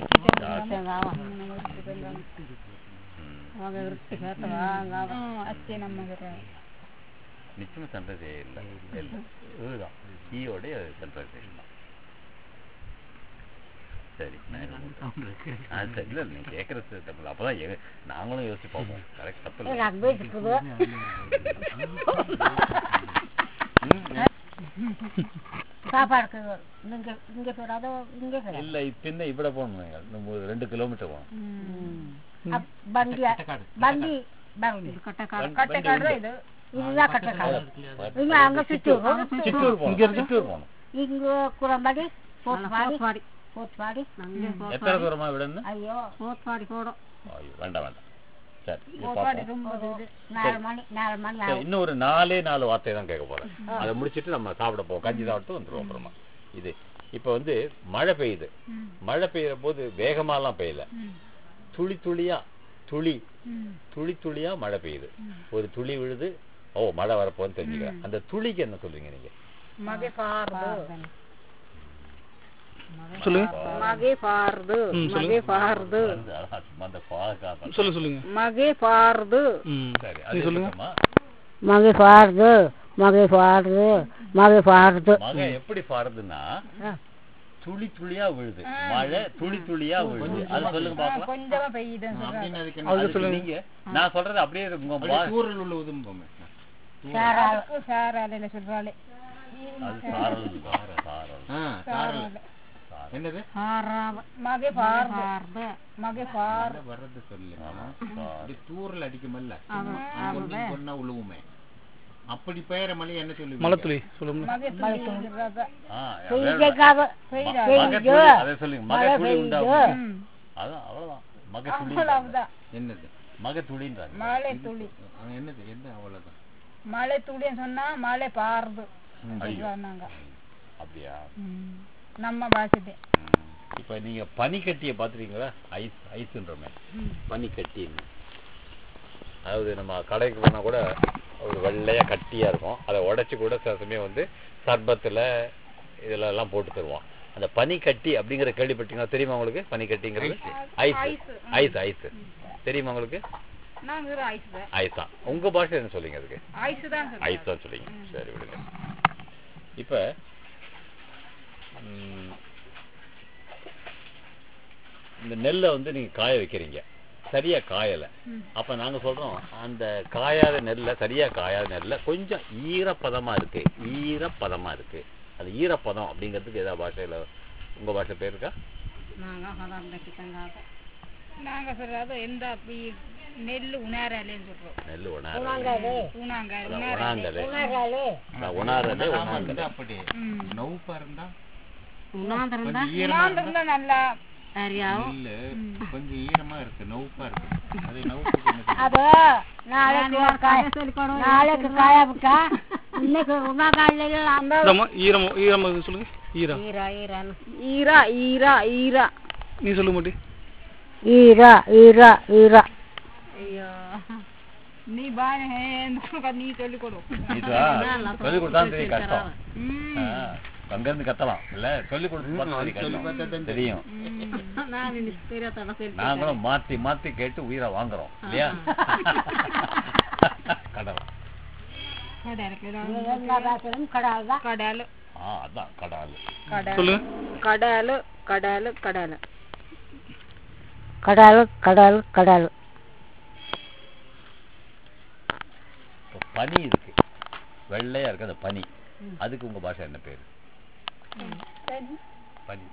அச்சே நம்ம நிச்சயமா சென்ட்ரலைசேஷன் இல்லை இல்லை இதுதான் ஈயோடைய சென்ட்ரலைசேஷன் தான் சரி நான் இது பண்றேன். ஆ, சரி இல்லை நீங்க கேட்கறது தப்பு இல்லை. அப்பதான் எங்க- நாங்களும் யோசிச்சு பார்ப்போம் கரெக்ட் தப்பு இல்லை ரக்பி இருக்குது சாப்பாடுக்கு இங்க இங்க போடாதோ இங்க போடாதோ இல்ல பின்ன இவ்வளோ போகணும் நீங்கள் இன்னும் ஒரு ரெண்டு கிலோமீட்டர் போகணும் அப் ಬಂಡಿ ಬಂಡಿ ಬಂಡಿ வண்டி- கட்டைக்காடு வண்டி இது ಇಲ್ಲ ಕಟ್ಟಕಾಲ ಇಲ್ಲ ಹಂಗ ಚಿತ್ತೂರು சித்தூர் போகணும் சித்தூர் போகணும் ಹಿಂಗ ಕುರಂಬಡಿ ಪೋಟ್ ಮಾಡಿ ಪೋಟ್ ಮಾಡಿ எத்தனை தூரமா விடணும் ಅಯ್ಯೋ ಪೋಟ್ ಮಾಡಿ ಕೊಡು ஐயோ, வேண்டாம் வேண்டாம் சரி இது பாடி பார்ப்போம் ரொம்ப ನಾಲ್ಕು ಮಣಿ ನಾಲ್ಕು ಮಣಿ சரி, இன்னும் ஒரு நாலே நாலு வார்த்தை தான் கேட்க போறேன் அதை முடிச்சிட்டு நம்ம சாப்பிட போவோம் கஞ்சி சாப்பிட்டு வந்துருவோம் அப்புறமா இது இப்ப வந்து மழை பெய்யுது மழை பெய்யுற போது வேகமாலாம் பெய்யல துளி துளியா துளி துளி துளியா மழை பெய்யுது ஒரு துளி விழுது ஓ மழை வரப்போன்னு தெரிஞ்சுக்கிறேன் அந்த துளிக்கு என்ன சொல்றீங்க நீங்க ಮಗೆ ಪಾರ್ದು சொல்லுங்க ಮಗೆ ಪಾರ್ದು ம், ಮಗೆ சொல்லுங்க. ಪಾರ್ದು அந்த அழகா சும்மா அந்த பாதுகாப்பு சொல்லுங்க சொல்லுங்க ಮಗೆ ಪಾರ್ದು ம் சரி நீ அது சொல்லுங்க சொல்லுங்கம்மா ಮಗೆ ಪಾರ್ದು ಮಗೆ ಪಾರ್ದು ಮಗೆ ಪಾರ್ದು மகை எப்படி பாருதுன்னா துளி துளியா விழுது மழை துளி துளியா விழுது அது சொல்லுங்க பாக்கலாம் ಕೊಂಚಮ ಪೆಯ್ಯಿದೆ அப்படின்னு அதுக்கு என்ன? அது அதுக்கு சொல்லுங்க. நீங்க நான் சொல்றது அப்படியே உங்க அப்படியே வா- தூரல் உள்ள உதும்போமே ಅದಕ್ಕೂ ಸಾರಲ್ಲ சொல்றாளே அது சாரல் சாரல் ஆ சாரல் என்னது ಮಗೆ ಪಾರ್ದು ಮಗೆ ಪಾರ್ மழை வர்றது சொல்லு அப்படி தூரல் அடிக்குமல்ல அங்க ஒரு நீ சொன்னா உழுவுமே அப்படி பெயர மலை என்ன சொல்லுவீங்க மலத்துளி சொல்லுங்க ஆ, பெய்யக்காவ மகத்துளி, அதை சொல்லுங்க மகத்துளி உண்டாகும் அதான் அவ்வளவுதான் மகத்துளி என்னது மகத்துளின்றாங்க மழை துளி ஆ, என்னது என்ன அவ்வளவுதான் மழை துளின்னு சொன்னா மழை பாருது ஐயோ நாங்க அப்படியா நம்ம பாஷத்தை ம். இப்ப நீங்க பனிக்கட்டியை பாத்துருக்கீங்களா ஐஸ் ஐஸ்ன்றமே பனிக்கட்டின்னு அதாவது நம்ம கடைக்கு போனா கூட ஒரு வெள்ளையா கட்டியா இருக்கும் அதை உடைச்சு கூட சில சமயம் வந்து சர்பத்துல இதுல எல்லாம் போட்டு தருவோம் அந்த பனிக்கட்டி அப்படிங்கிற கேள்விப்பட்டீங்களா தெரியுமா உங்களுக்கு பனிக்கட்டிங்கிறது ஐஸ் ஐஸ் ஐஸ் தெரியுமா உங்களுக்கு நாங்க ஐஸ் தான் ஐஸ் தான் உங்க பாஷை என்ன சொல்லுங்க அதுக்கு ஐஸ் தான் ஐஸ் தான் சொல்லிங்க சரி விடுங்க இப்ப ம், இந்த நெல்லை வந்து நீங்க காய வைக்கிறீங்க சரியா காயல அப்ப நாங்க சொல்றோம் அந்த காயாத நெல்லை சரியா காயாத நெல்லை கொஞ்சம் ஈரப்பதமா இருக்கு ஈரப்பதமா இருக்கு அது ஈரப்பதம் அப்படிங்கிறதுக்கு ஏதாவது பாஷையில உங்க பாஷை பேர் இருக்கா நாங்க சொல்றது எந்த பி- நெல்லு உணாரலேன்னு சொல்றோம் நெல் உணாரு ஊனாங்காய் உணாங்கல் உணராலே உணாறது நாம உணாங்கல் இருந்தா அப்படி நவுப்பா இருந்தா உணாந்திருந்தா கொஞ்சம் ஈரமா இருந்தா இருந்தா நல்லா சரியாவும் இல்ல கொஞ்சம் ஈரமா இருக்கு நவுப்பா இருக்கு அது நவுப்புக்கு என்ன சொல்லுவீங்க? அது நாளைக்கு காய நாளைக்கு காய விட்டா இன்னைக்கு உணாக்கால அந்த ஈரமா ஈரம் ஈரம் சொல்லுங்க ஈரா ஈரா ஈரான்னு ஈரா ஈரா ஈரா நீ சொல்லுங்க மாட்டி ஈரா ஈரா ஈரா ஐயோ நீ பாரு நீ சொல்லிக் கொடு இதுவா சொல்லி கொடுத்தா தெரியும் கஷ்டம் ஆ, அங்க இருந்து கத்தலாம் இல்ல சொல்லி கொடுத்து பார்த்தா தெரியும் கஷ்டம். தெரியும் நான் தெரியாத சரி நாங்களும் மாத்தி மாத்தி கேட்டு உயிரை வாங்குறோம் இல்லையா கடல் எல்லா பாசலும் கடால் தான் கடல் ஆ அதான் கடல் கடல் சொல்லுங்க கடல் கடல் கடல் கடல் கடல் கடல் இப்போ பனி இருக்கு வெள்ளையா இருக்கு அந்த பனி அதுக்கு உங்க பாஷை என்ன பேரு பனி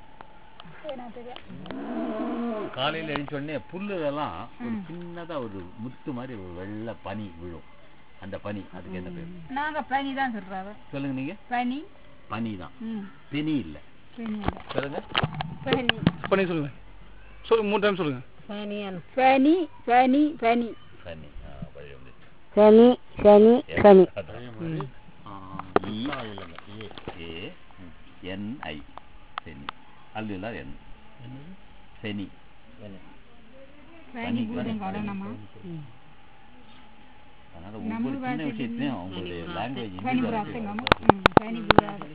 காலையில எழுந்த உடனே புல்லுலாம் ஒரு சின்னதா ஒரு முத்து மாதிரி ஒரு வெள்ளை பனி விழும் அந்த பனி அதுக்கு என்ன பேரு நாங்க பனி தான் சொல்றோம் சொல்லுங்க நீங்க பனி பனி தான் ம் பினி இல்ல பனி சொல்லுங்க பனி பண்ணி சொல்லுங்க சொல்லுங்க மூணு டைம் சொல்லுங்க சனியன் பனி பனி பனி பனி ஆ, வழி வந்துச்சு. சனி சனி சனி அதான். ஆ, இ, ஏ, என், ஐ. செனி அல்லுல என் செனி பனி பூதங்கால நம்ம அதனால ஒவ்வொரு சின்ன விஷயத்தையும் அவங்களுடைய லாங்குவேஜ் பனி புறாத்தங்கம்மா ம் பனி புறாது